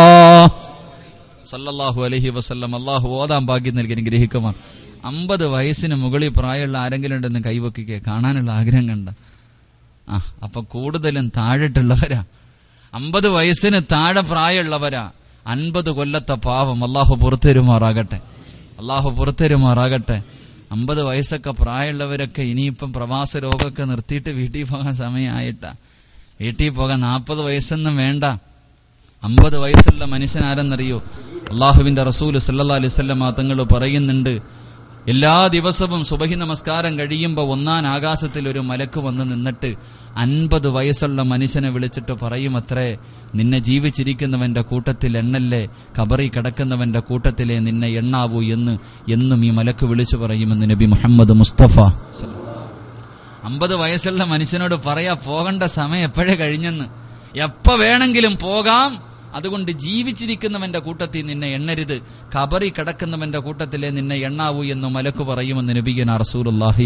Speaker 2: സല്ലല്ലാഹു അലൈഹി വസല്ലം അള്ളാഹു ഓതാൻ ഭാഗ്യം നൽകി അനുഗ്രഹിക്കുമാർ അമ്പത് വയസ്സിന് മുകളിൽ പ്രായമുള്ള ആരെങ്കിലും ഉണ്ടെന്ന് കൈവക്കിക്കെ കാണാനുള്ള ആഗ്രഹം കണ്ട ആ അപ്പൊ കൂടുതലും താഴെട്ടുള്ളവരാ അമ്പത് വയസ്സിന് താഴെ പ്രായമുള്ളവരാ അൻപത് കൊല്ലത്തെ പാവം അള്ളാഹു പുറത്തേരുമാറാകട്ടെ അള്ളാഹു പുറത്തേരുമാറാകട്ടെ അമ്പത് വയസ്സൊക്കെ പ്രായമുള്ളവരൊക്കെ ഇനിയിപ്പം പ്രവാസ രോഗമൊക്കെ നിർത്തിയിട്ട് വീട്ടിൽ പോകാൻ സമയമായിട്ടാ വീട്ടിൽ പോകാൻ നാൽപ്പത് വയസ്സൊന്നും വേണ്ട അമ്പത് വയസ്സുള്ള മനുഷ്യൻ ആരെന്നറിയോ അള്ളാഹുവിന്റെ റസൂല് സല്ലാ അലിസ്വല്ലമ തങ്ങൾ പറയുന്നുണ്ട് എല്ലാ ദിവസവും സുബഹി നമസ്കാരം കഴിയുമ്പോൾ ഒന്നാം ആകാശത്തിൽ ഒരു മലക്ക് വന്ന് നിന്നിട്ട് അൻപത് വയസ്സുള്ള മനുഷ്യനെ വിളിച്ചിട്ട് പറയുമത്രേ നിന്നെ ജീവിച്ചിരിക്കുന്നവന്റെ കൂട്ടത്തിൽ എണ്ണല്ലേ കബറി കിടക്കുന്നവന്റെ കൂട്ടത്തിലെ നിന്നെ എണ്ണാവൂ എന്ന് എന്നും ഈ മലക്ക് വിളിച്ചു പറയുമെന്ന് നബി മുഹമ്മദ് മുസ്തഫ അമ്പത് വയസ്സുള്ള മനുഷ്യനോട് പറയാ പോകേണ്ട സമയം എപ്പോഴേ കഴിഞ്ഞെന്ന് എപ്പ വേണമെങ്കിലും പോകാം അതുകൊണ്ട് ജീവിച്ചിരിക്കുന്നവന്റെ കൂട്ടത്തിൽ നിന്നെ എണ്ണരുത് കബറി കിടക്കുന്നവന്റെ കൂട്ടത്തിലെ നിന്നെ എണ്ണാവൂ എന്ന് മലക്ക് പറയുമെന്ന് നബിഗന റസൂലുല്ലാഹി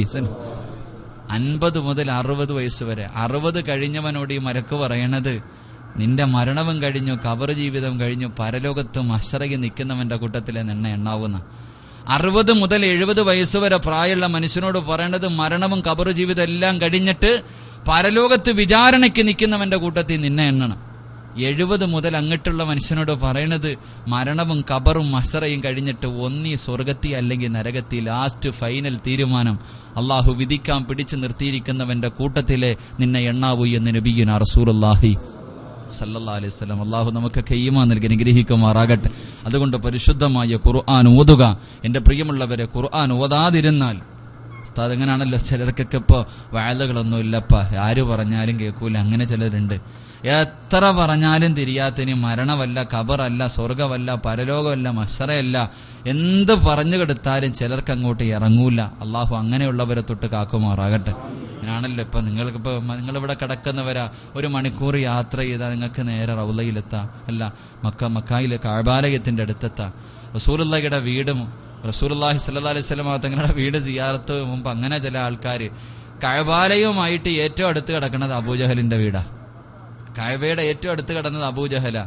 Speaker 2: അൻപത് മുതൽ അറുപത് വയസ്സ് വരെ അറുപത് കഴിഞ്ഞവനോട് ഈ മലക്ക് പറയണത് നിന്റെ മരണവും കഴിഞ്ഞു കബർ ജീവിതം കഴിഞ്ഞു പരലോകത്തും അശ്രകി നിൽക്കുന്നവന്റെ കൂട്ടത്തിലെ നിന്നെ എണ്ണാവുന്ന അറുപത് മുതൽ എഴുപത് വയസ്സ് വരെ പ്രായമുള്ള മനുഷ്യനോട് പറയണത് മരണവും കബർ ജീവിതം എല്ലാം കഴിഞ്ഞിട്ട് പരലോകത്ത് വിചാരണയ്ക്ക് നിൽക്കുന്നവന്റെ കൂട്ടത്തിൽ നിന്നെ എണ്ണണം എഴുപത് മുതൽ അങ്ങോട്ടുള്ള മനുഷ്യനോട് പറയണത് മരണവും കബറും മസറയും കഴിഞ്ഞിട്ട് ഒന്നീ സ്വർഗത്തി അല്ലെങ്കിൽ നരകത്തി ലാസ്റ്റ് ഫൈനൽ തീരുമാനം അള്ളാഹു വിധിക്കാൻ പിടിച്ചു നിർത്തിയിരിക്കുന്നവന്റെ കൂട്ടത്തിലെ നിന്നെ എണ്ണാവൂ എന്ന് നബിയുന റസൂലുള്ളാഹി സല്ലല്ലാ അലൈഹി സ്വലം അള്ളാഹു നമുക്ക് കയ്യുമാ നൽകി അനുഗ്രഹിക്കുമാറാകട്ടെ അതുകൊണ്ട് പരിശുദ്ധമായ ഖുർആൻ ഓതുക എന്റെ പ്രിയമുള്ളവരെ ഖുർആൻ ഓതാതിരുന്നാൽ ഉസ്താദ് എങ്ങനെയാണല്ലോ ചിലർക്കൊക്കെ ഇപ്പൊ വാഴകളൊന്നും ഇല്ലപ്പ ആര് പറഞ്ഞാലും കേൾക്കൂല അങ്ങനെ ചിലരുണ്ട് എത്ര പറഞ്ഞാലും തിരിയാത്തതിന് മരണമല്ല കബറല്ല സ്വർഗമല്ല പരലോകമല്ല മഷറയല്ല എന്ത് പറഞ്ഞു കെടുത്താലും ചിലർക്ക് അങ്ങോട്ട് ഇറങ്ങൂല അള്ളാഹു അങ്ങനെയുള്ളവരെ തൊട്ട് കാക്കുമാറാകട്ടെ അങ്ങനെയാണല്ലോ ഇപ്പൊ നിങ്ങൾക്കിപ്പോ നിങ്ങളിവിടെ കിടക്കുന്നവരാ ഒരു മണിക്കൂർ യാത്ര ചെയ്താൽ നിങ്ങൾക്ക് നേരെ റൗലയിലെത്താം അല്ല മക്ക മക്കായിലെ കാഴ്ബാലയത്തിന്റെ അടുത്തെത്താം റസൂലുള്ളയുടെ വീടും റസൂലുള്ളാഹി സല്ലല്ലാഹു അലൈഹി വസല്ലം തങ്ങളുടെ വീട് സിയാറത്ത് മുമ്പ് അങ്ങനെ ചില ആൾക്കാര് കഴബാലയവുമായിട്ട് ഏറ്റവും അടുത്ത് കിടക്കുന്നത് അബൂജഹലിന്റെ വീടാ കഴബയുടെ ഏറ്റവും അടുത്ത് കിടന്നത് അബൂജഹല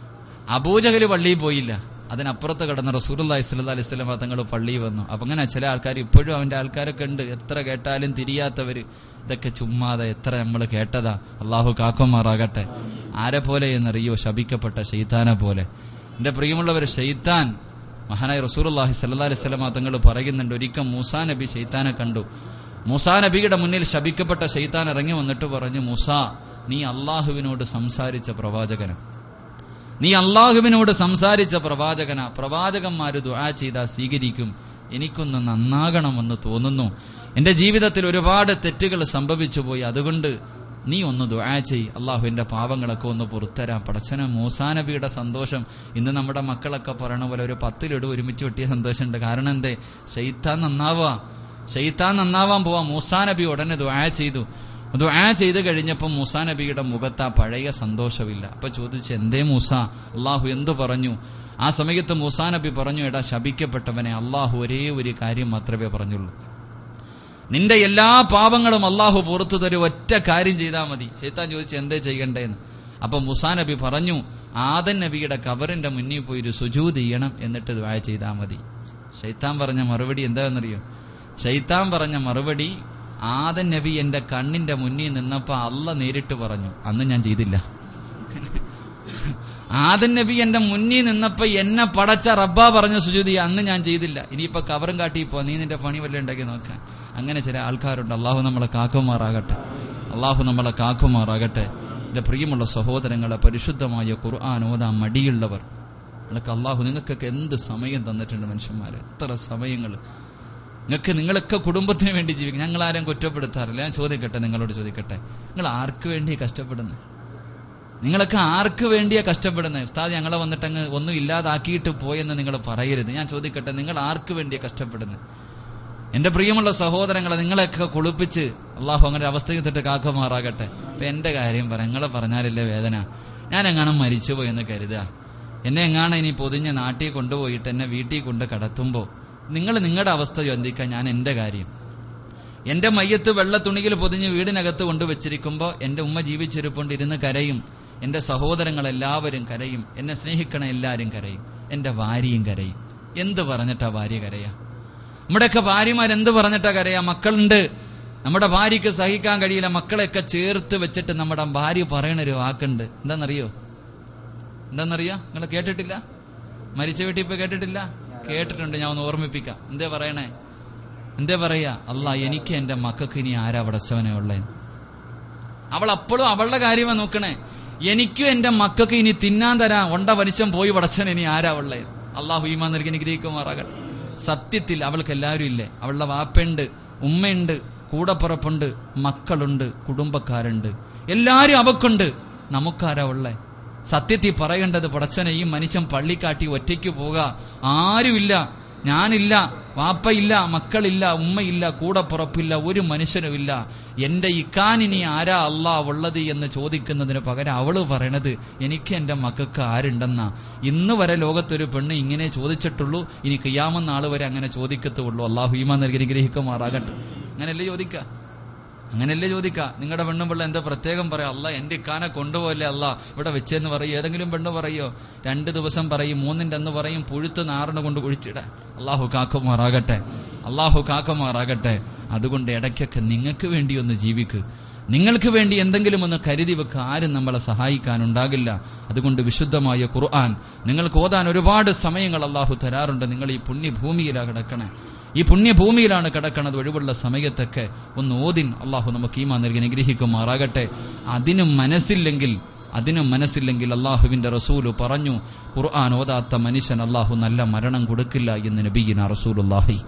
Speaker 2: അബൂജഹല് പള്ളിയിൽ പോയില്ല അതിനപ്പുറത്ത് കിടന്ന റസൂലുള്ളാഹി സ്വല്ലല്ലാഹു അലൈഹി വസല്ലം തങ്ങൾ പള്ളിയിൽ വന്നു അപ്പൊ അങ്ങനെ ചില ആൾക്കാർ ഇപ്പോഴും അവന്റെ ആൾക്കാരൊക്കെ ഉണ്ട് എത്ര കേട്ടാലും തിരിയാത്തവര് ഇതൊക്കെ ചുമ്മാതെ എത്ര നമ്മൾ കേട്ടതാ അള്ളാഹു കാക്കുമാറാകട്ടെ ആരെ പോലെ എന്നറിയോ ശപിക്കപ്പെട്ട ഷെയ്ത്താനെ പോലെ എന്റെ പ്രിയമുള്ളവർ ഷെയ്ത്താൻ മഹാനായ റസൂലുള്ളാഹി സ്വല്ലല്ലാഹു അലൈഹി വസല്ലം തങ്ങൾ പറയുന്നുണ്ട് ഒരിക്കൽ മൂസാ നബി ഷെയ്ത്താനെ കണ്ടു മൂസാ നബിയുടെ മുന്നിൽ ശപിക്കപ്പെട്ട ഷെയ്ത്താൻ ഇറങ്ങി വന്നിട്ട് പറഞ്ഞു മൂസ നീ അള്ളാഹുവിനോട് സംസാരിച്ച പ്രവാചകന നീ അള്ളാഹുവിനോട് സംസാരിച്ച പ്രവാചകന പ്രവാചകന്മാര് ദുആ ചെയ്താൽ സ്വീകരിക്കും എനിക്കൊന്ന് നന്നാകണമെന്ന് തോന്നുന്നു എന്റെ ജീവിതത്തിൽ ഒരുപാട് തെറ്റുകൾ സംഭവിച്ചു പോയി അതുകൊണ്ട് നീ ഒന്ന് ദുആ ചെയ് അള്ളാഹു എന്റെ പാവങ്ങളൊക്കെ ഒന്ന് പുറത്തരാം പടച്ചന മൂസാനബിയുടെ സന്തോഷം ഇന്ന് നമ്മുടെ മക്കളൊക്കെ പറയണ പോലെ ഒരു പത്തിലിട് ഒരുമിച്ച് വെട്ടിയ സന്തോഷമുണ്ട് കാരണം എന്തേ ഷെയ്ത്താൻ നന്നാവുക ഷെയ്ത്താൻ നന്നാവാൻ പോവാ മൂസാനബി ഉടനെ ദുആ ചെയ്തു ദുആ ചെയ്ത് കഴിഞ്ഞപ്പോൾ മൂസാ നബിയുടെ മുഖത്ത് ആ പഴയ സന്തോഷമില്ല അപ്പൊ ചോദിച്ചു എന്തേ മൂസ അള്ളാഹു എന്തു പറഞ്ഞു ആ സമയത്ത് മൂസാ നബി പറഞ്ഞു എടാ ശപിക്കപ്പെട്ടവനെ അള്ളാഹു ഒരേ ഒരു കാര്യം മാത്രമേ പറഞ്ഞുള്ളൂ നിന്റെ എല്ലാ പാപങ്ങളും അള്ളാഹു പുറത്തു തരും ഒറ്റ കാര്യം ചെയ്താൽ മതി ഷെയ്ത്താൻ ചോദിച്ചു എന്തേ ചെയ്യണ്ടേന്ന് അപ്പൊ മുസാ നബി പറഞ്ഞു ആദൻ നബിയുടെ കബറിന്റെ മുന്നിൽ പോയി ഒരു സുജൂത് ചെയ്യണം എന്നിട്ട് ദ്വാ ചെയ്താൽ മതി ഷെയ്ത്താൻ പറഞ്ഞ മറുപടി എന്താണെന്നറിയോ ഷെയ്ത്താൻ പറഞ്ഞ മറുപടി ആദൻ നബി എന്റെ കണ്ണിന്റെ മുന്നിൽ നിന്നപ്പോ അല്ല നേരിട്ട് പറഞ്ഞു അന്ന് ഞാൻ ചെയ്തില്ല ആദൻ നബി എന്റെ മുന്നിൽ നിന്നപ്പോ എന്നെ പടച്ച റബ്ബ പറഞ്ഞ സുജൂതി അന്ന് ഞാൻ ചെയ്തില്ല ഇനിയിപ്പോ കവറും കാട്ടി പോ നീ നിന്റെ പണി വല്ല ഉണ്ടാക്കി നോക്കാൻ അങ്ങനെ ചില ആൾക്കാരുണ്ട് അള്ളാഹു നമ്മളെ കാക്കുമാറാകട്ടെ അള്ളാഹു നമ്മളെ കാക്കുമാറാകട്ടെ എന്റെ പ്രിയമുള്ള സഹോദരങ്ങളെ പരിശുദ്ധമായ ഖുർആൻ ഓതാൻ മടിയുള്ളവർ നിങ്ങൾക്ക് അള്ളാഹു നിങ്ങൾക്കൊക്കെ എന്ത് സമയം തന്നിട്ടുണ്ട് മനുഷ്യന്മാര് എത്ര സമയങ്ങൾ നിങ്ങൾക്ക് നിങ്ങളൊക്കെ കുടുംബത്തിന് വേണ്ടി ജീവിക്കും ഞങ്ങൾ ആരും കുറ്റപ്പെടുത്താറില്ല ഞാൻ ചോദിക്കട്ടെ നിങ്ങളോട് ചോദിക്കട്ടെ നിങ്ങൾ ആർക്ക് വേണ്ടി കഷ്ടപ്പെടുന്നത് നിങ്ങളൊക്കെ ആർക്ക് വേണ്ടിയാ കഷ്ടപ്പെടുന്നത് ഉസ്താദ് ഞങ്ങളെ വന്നിട്ട് അങ്ങ് ഒന്നും ഇല്ലാതാക്കിയിട്ട് പോയെന്ന് നിങ്ങൾ പറയരുത് ഞാൻ ചോദിക്കട്ടെ നിങ്ങൾ ആർക്ക് വേണ്ടിയാ കഷ്ടപ്പെടുന്നത് എന്റെ പ്രിയമുള്ള സഹോദരങ്ങളെ നിങ്ങളെയൊക്കെ കുളിപ്പിച്ച് അള്ളാഹു അങ്ങനെ ഒരു അവസ്ഥയിൽ തൊട്ട് കാക്കുമാറാകട്ടെ ഇപ്പൊ എന്റെ കാര്യം പറ നിങ്ങളെ പറഞ്ഞാലല്ലേ വേദന ഞാൻ എങ്ങാനും മരിച്ചുപോയി എന്ന് കരുതുക എന്നെ എങ്ങാണ് ഇനി പൊതിഞ്ഞ് നാട്ടിൽ കൊണ്ടുപോയിട്ട് എന്നെ വീട്ടിൽ കൊണ്ട് കടത്തുമ്പോ നിങ്ങൾ നിങ്ങളുടെ അവസ്ഥ ചിന്തിക്കാൻ ഞാൻ എന്റെ കാര്യം എന്റെ മയ്യത്ത് വെള്ള തുണിയിൽ പൊതിഞ്ഞ് വീടിനകത്ത് കൊണ്ടുവച്ചിരിക്കുമ്പോ എന്റെ ഉമ്മ ജീവിച്ചിരിപ്പുണ്ട് ഇരുന്ന് കരയും എന്റെ സഹോദരങ്ങൾ എല്ലാവരും കരയും എന്നെ സ്നേഹിക്കണ എല്ലാരും കരയും എന്റെ ഭാര്യയും കരയും എന്ത് പറഞ്ഞിട്ടാ ഭാര്യ കരയാ നമ്മുടെയൊക്കെ ഭാര്യമാർ എന്ത് പറഞ്ഞിട്ടാ കരയാ മക്കളുണ്ട് നമ്മുടെ ഭാര്യയ്ക്ക് സഹിക്കാൻ കഴിയില്ല മക്കളെയൊക്കെ ചേർത്ത് വെച്ചിട്ട് നമ്മുടെ ഭാര്യ പറയണ ഒരു വാക്കുണ്ട് എന്താണെന്നറിയോ എന്താണെന്നറിയോ നിങ്ങൾ കേട്ടിട്ടില്ല മരിച്ച വീട്ടിൽ ഇപ്പൊ കേട്ടിട്ടില്ല കേട്ടിട്ടുണ്ട് ഞാൻ ഒന്ന് ഓർമ്മിപ്പിക്കാം എന്തേ പറയണേ എന്തേ പറയാ അല്ല എനിക്ക് എന്റെ മക്കൾക്ക് ഇനി ആരാ പടച്ചവനെ ഉള്ളേ അവൾ അപ്പോഴും അവളുടെ കാര്യമാ നോക്കണേ എനിക്കും എന്റെ മക്കൾക്ക് ഇനി തിന്നാൻ തരാൻ ഒണ്ട മനുഷ്യൻ പോയി പടച്ചവൻ ഇനി ആരാ ഉള്ളേ അള്ളാഹു ഈമാൻ നൽകി അനുഗ്രഹിക്കുമാറാകട്ടെ സത്യത്തിൽ അവൾക്ക് എല്ലാവരും ഇല്ലേ അവളുടെ വാപ്പയുണ്ട് ഉമ്മയുണ്ട് കൂടപ്പുറപ്പുണ്ട് മക്കളുണ്ട് കുടുംബക്കാരുണ്ട് എല്ലാരും അവക്കുണ്ട് നമുക്കാരാ ഉള്ളേ സത്യത്തിൽ പറയേണ്ടത് പടച്ചനെ ഈ മനുഷ്യൻ പള്ളിക്കാട്ടി ഒറ്റയ്ക്ക് പോക ആരുമില്ല ഞാനില്ല വാപ്പയില്ല മക്കളില്ല ഉമ്മയില്ല കൂടപ്പുറപ്പില്ല ഒരു മനുഷ്യനുമില്ല എന്റെ ഇക്കാനിനി ആരാ അല്ലാ ഉള്ളത് എന്ന് ചോദിക്കുന്നതിന് പകരം അവള് പറയണത് എനിക്ക് എന്റെ മക്കൾക്ക് ആരുണ്ടെന്ന ഇന്ന് വരെ ലോകത്തൊരു പെണ്ണ് ഇങ്ങനെ ചോദിച്ചിട്ടുള്ളൂ ഇനി കിയാമെന്ന ആള് വരെ അങ്ങനെ ചോദിക്കത്തുള്ളൂ അള്ളാഹു ഈമാ നൽകി അനുഗ്രഹിക്കുമാറാകട്ടെ അങ്ങനെയല്ലേ ചോദിക്ക അങ്ങനെയല്ലേ ചോദിക്ക നിങ്ങളുടെ പെണ്ണും പിള്ള എന്താ പ്രത്യേകം പറയാം അല്ല എന്റെ ഇക്കാനെ കൊണ്ടുപോകല്ലേ അല്ല ഇവിടെ വെച്ചെന്ന് പറയും ഏതെങ്കിലും പെണ്ണ് പറയോ രണ്ട് ദിവസം പറയും മൂന്നിന്റെ അന്ന് പറയും പുഴുത്ത് നാറിന് കൊണ്ട് കുഴിച്ചിടാൻ അള്ളാഹു കാക്കുമാറാകട്ടെ അള്ളാഹു കാക്കുമാറാകട്ടെ അതുകൊണ്ട് ഇടയ്ക്കൊക്കെ നിങ്ങൾക്ക് വേണ്ടി ഒന്ന് ജീവിക്ക് നിങ്ങൾക്ക് വേണ്ടി എന്തെങ്കിലും ഒന്ന് കരുതി വെക്കുക ആരും നമ്മളെ സഹായിക്കാനുണ്ടാകില്ല അതുകൊണ്ട് വിശുദ്ധമായ ഖുർആൻ നിങ്ങൾക്ക് ഓതാൻ ഒരുപാട് സമയങ്ങൾ അള്ളാഹു തരാറുണ്ട് നിങ്ങൾ ഈ പുണ്യഭൂമിയിലാണ് കിടക്കണേ ഈ പുണ്യഭൂമിയിലാണ് കിടക്കണത് ഒഴിവുള്ള സമയത്തൊക്കെ ഒന്ന് ഓതിൻ അള്ളാഹു നമുക്ക് ഈമാ നൽകി അനുഗ്രഹിക്കുമാറാകട്ടെ അതിനും മനസ്സില്ലെങ്കിൽ അതിനും മനസ്സില്ലെങ്കിൽ അള്ളാഹുവിന്റെ റസൂല് പറഞ്ഞു ഖുർആൻ ഓതാത്ത മനുഷ്യൻ അള്ളാഹു നല്ല മരണം കൊടുക്കില്ല എന്ന് നബീന റസൂലുല്ലാഹി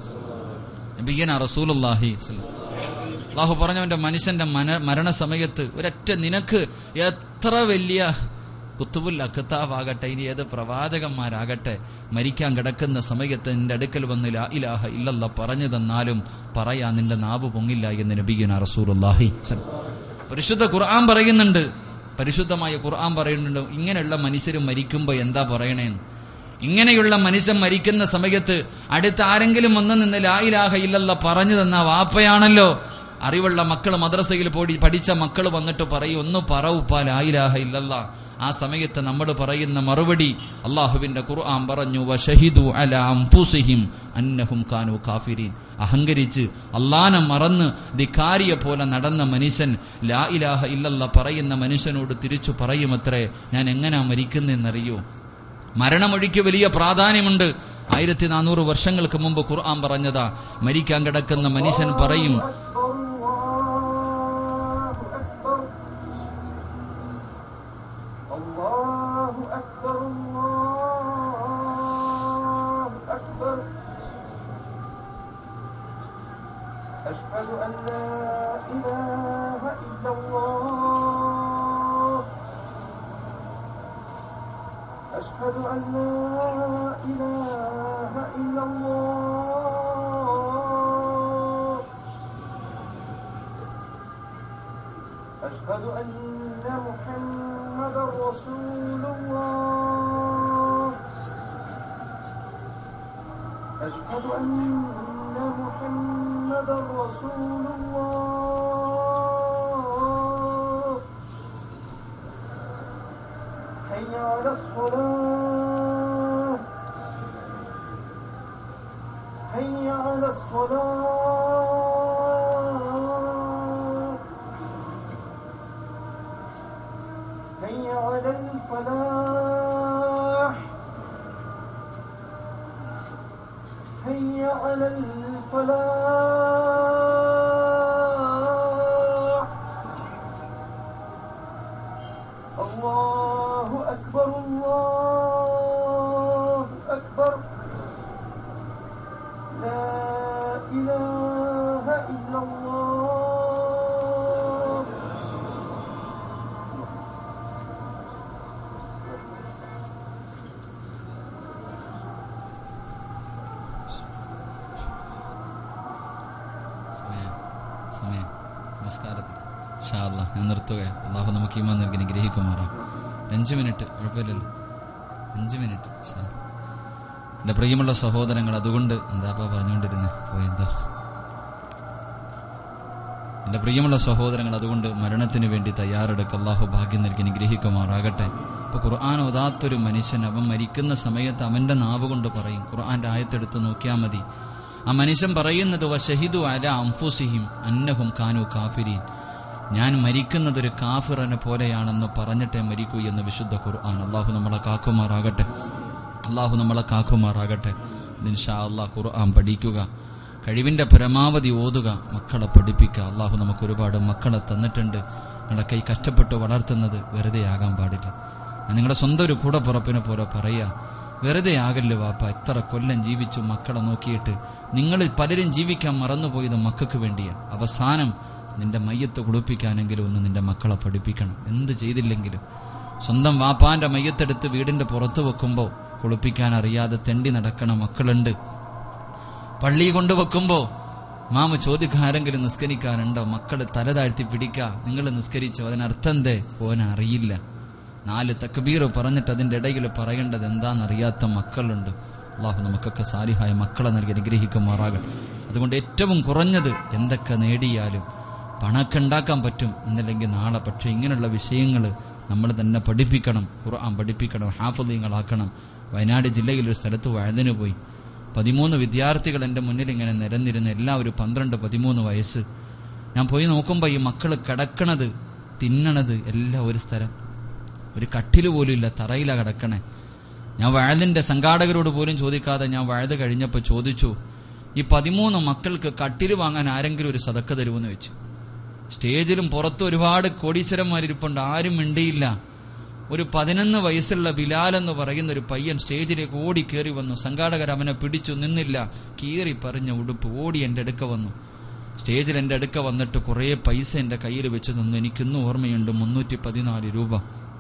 Speaker 2: നബീന റസൂലുല്ലാഹി അള്ളാഹു പറഞ്ഞവന്റെ മനുഷ്യന്റെ മരണസമയത്ത് ഒരൊറ്റ നിനക്ക് എത്ര വലിയ കുത്തുബുൽ അഖത്താവാകട്ടെ ഇനി ഏത് പ്രവാചകന്മാരാകട്ടെ മരിക്കാൻ കിടക്കുന്ന സമയത്ത് നിന്റെ അടുക്കൽ വന്ന് ലാ ഇലാഹ ഇല്ലല്ല പറഞ്ഞു തന്നാലും പറയാ നിന്റെ നാവ് പൊങ്ങില്ല എന്ന് നബിയുന റസൂലുള്ളാഹി പരിശുദ്ധ ഖുർആൻ പറയുന്നുണ്ട് പരിശുദ്ധമായ ഖുർആൻ പറയുന്നുണ്ട് ഇങ്ങനെയുള്ള മനുഷ്യർ മരിക്കുമ്പോ എന്താ പറയണേന്ന് ഇങ്ങനെയുള്ള മനുഷ്യൻ മരിക്കുന്ന സമയത്ത് അടുത്ത ആരെങ്കിലും വന്നു നിന്ന് ലാ ഇലാഹ ഇല്ലല്ല പറഞ്ഞു തന്ന വാപ്പയാണല്ലോ അറിവുള്ള മക്കൾ മദ്രസയിൽ പോയി പഠിച്ച മക്കൾ വന്നിട്ട് പറയും ഒന്ന് പറ ഉപ്പാ ലാ ഇലാഹ ഇല്ലല്ല ആ സമയത്ത് നമ്മൾ പറയുന്ന മറുപടി അള്ളാഹുവിന്റെ ഖുർആൻ പറഞ്ഞു വഷഹിദു അല അംഫുസിഹിം അന്നഹും കാനു കാഫിരീൻ അഹങ്കരിച്ച് അള്ളാനെ മറന്ന് ധിക്കാരിയെ പോലെ നടന്ന മനുഷ്യൻ ലാ ഇലാഹ ഇല്ലല്ല പറയുന്ന മനുഷ്യനോട് തിരിച്ചു പറയുമത്രേ ഞാൻ എങ്ങനാ മരിക്കുന്നതെന്നറിയോ മരണമൊഴിക്ക് വലിയ പ്രാധാന്യമുണ്ട് ആയിരത്തി നാനൂറ് വർഷങ്ങൾക്ക് മുമ്പ് ഖുർആൻ പറഞ്ഞതാ മരിക്കാൻ കിടക്കുന്ന മനുഷ്യൻ പറയും
Speaker 3: الله أكبر الله أكبر أشهد أن لا إله إلا الله أشهد أن لا إله إلا الله أشهد أن محمدا رسول الله أشهد أن محمدا محمد رسول الله حي على الصلاة حي على الصلاة حي على الفلاح حي على الفلاح الله أكبر الله أكبر لا إله إلا الله
Speaker 2: സമയം സമയം നമസ്കാരത്തിൽ ഷാ അല്ലാ ഞാൻ നിർത്തുകയാ അള്ളാഹു നമുക്ക് ഈമാൻ നൽകി അനുഗ്രഹിക്കുമാറാം അഞ്ച് മിനിറ്റ് കുഴപ്പമില്ലല്ലോ അഞ്ച് മിനിറ്റ് ഷാ എന്റെ പ്രിയമുള്ള സഹോദരങ്ങൾ അതുകൊണ്ട് എന്താപ്പാ പറഞ്ഞുകൊണ്ടിരുന്നേ പോയെന്തോ എന്റെ പ്രിയമുള്ള സഹോദരങ്ങൾ അതുകൊണ്ട് മരണത്തിന് വേണ്ടി തയ്യാറെടുക്ക അള്ളാഹു ഭാഗ്യം നൽകി അനുഗ്രഹിക്കുമാറാകട്ടെ ഇപ്പൊ ഖുർആൻ ഓതാത്തൊരു മനുഷ്യൻ അവൻ മരിക്കുന്ന സമയത്ത് അവന്റെ നാവ് കൊണ്ട് പറയും ഖുർആന്റെ ആയത്തെടുത്ത് നോക്കിയാൽ മതി ആ മനുഷ്യൻ പറയുന്നത് വശഹിദു അല അംഫുസിഹിം അന്നഹും കാനു കാഫിരീൻ ഞാൻ മരിക്കുന്നത് ഒരു കാഫിറനെ പോലെയാണെന്ന് പറഞ്ഞിട്ടേ മരിക്കൂ എന്ന് വിശുദ്ധ ഖുർആൻ അള്ളാഹു നമ്മളെ കാക്കുമാറാകട്ടെ അള്ളാഹു നമ്മളെ കാക്കുമാറാകട്ടെ ഇൻഷാ അള്ളാഹ് ഖുർആൻ പഠിക്കുക കഴിവിന്റെ പരമാവധി ഓതുക മക്കളെ പഠിപ്പിക്കുക അള്ളാഹു നമുക്ക് ഒരുപാട് മക്കളെ തന്നിട്ടുണ്ട് നിങ്ങളെ കൈ കഷ്ടപ്പെട്ട് വളർത്തുന്നത് വെറുതെ ആകാൻ പാടില്ല ഞാൻ നിങ്ങളുടെ സ്വന്തം ഒരു കൂടപ്പുറപ്പിനെ പോലെ പറയാ വെറുതെ ആകല്ല് വാപ്പ എത്ര കൊല്ലം ജീവിച്ചു മക്കളെ നോക്കിയിട്ട് നിങ്ങൾ പലരും ജീവിക്കാൻ മറന്നുപോയത് മക്കൾക്ക് വേണ്ടിയാ അവസാനം നിന്റെ മയ്യത്ത് കുളിപ്പിക്കാനെങ്കിലും ഒന്ന് നിന്റെ മക്കളെ പഠിപ്പിക്കണം എന്ത് ചെയ്തില്ലെങ്കിലും സ്വന്തം വാപ്പാന്റെ മയ്യത്തെടുത്ത് വീടിന്റെ പുറത്ത് വെക്കുമ്പോ കുളിപ്പിക്കാൻ അറിയാതെ തെണ്ടി നടക്കണ മക്കളുണ്ട് പള്ളി കൊണ്ടുവെക്കുമ്പോ മാമ ചോദിക്കാരെങ്കിലും നിസ്കരിക്കാനുണ്ടോ മക്കള് തല താഴ്ത്തി പിടിക്ക നിങ്ങൾ നിസ്കരിച്ചോ അതിനർത്ഥം എന്തേ ഓന അറിയില്ല നാല് തക്ബീർ പറഞ്ഞിട്ട് അതിന്റെ ഇടയിൽ പറയേണ്ടത് എന്താണെന്നറിയാത്ത മക്കളുണ്ട് അള്ളാഹു നമുക്കൊക്കെ സാലിഹായ മക്കളെ നൽകി അനുഗ്രഹിക്കുമാറാകട്ടെ അതുകൊണ്ട് ഏറ്റവും കുറഞ്ഞത് എന്തൊക്കെ നേടിയാലും പണമൊക്കെ ഉണ്ടാക്കാൻ പറ്റും ഇന്നല്ലെങ്കിൽ നാളെ പക്ഷെ ഇങ്ങനെയുള്ള വിഷയങ്ങൾ നമ്മൾ തന്നെ പഠിപ്പിക്കണം ഖുർആൻ പഠിപ്പിക്കണം ഹാഫലീങ്ങളാക്കണം വയനാട് ജില്ലയിൽ ഒരു സ്ഥലത്ത് വഴുതിന് പോയി പതിമൂന്ന് വിദ്യാർത്ഥികൾ എൻ്റെ മുന്നിൽ ഇങ്ങനെ നിരന്നിരുന്ന് എല്ലാവരും പന്ത്രണ്ട് പതിമൂന്ന് വയസ്സ് ഞാൻ പോയി നോക്കുമ്പോൾ ഈ മക്കൾ കിടക്കണത് തിന്നണത് എല്ലാം ഒരു സ്ഥലം ഒരു കട്ടില് പോലും ഇല്ല തറയില കിടക്കണേ ഞാൻ വഴുതിന്റെ സംഘാടകരോട് പോലും ചോദിക്കാതെ ഞാൻ വഴുത് കഴിഞ്ഞപ്പോൾ ചോദിച്ചു ഈ പതിമൂന്ന് മക്കൾക്ക് കട്ടില് വാങ്ങാൻ ആരെങ്കിലും ഒരു സതക്ക തരുമെന്ന് വെച്ചു സ്റ്റേജിലും പുറത്ത് ഒരുപാട് കോടീശ്വരന്മാരിപ്പുണ്ട് ആരും മിണ്ടിയില്ല ഒരു പതിനൊന്ന് വയസ്സുള്ള ബിലാൽ എന്ന് പറയുന്ന ഒരു പയ്യൻ സ്റ്റേജിലേക്ക് ഓടി കയറി വന്നു സംഘാടകർ അവനെ പിടിച്ചു നിന്നില്ല കീറി പറഞ്ഞ ഉടുപ്പ് ഓടി എന്റെ അടുക്ക വന്നു സ്റ്റേജിൽ എന്റെ അടുക്ക വന്നിട്ട് കുറേ പൈസ എന്റെ കയ്യിൽ വെച്ച് തന്നു എനിക്കിന്നും ഓർമ്മയുണ്ട് മുന്നൂറ്റി പതിനാല് രൂപ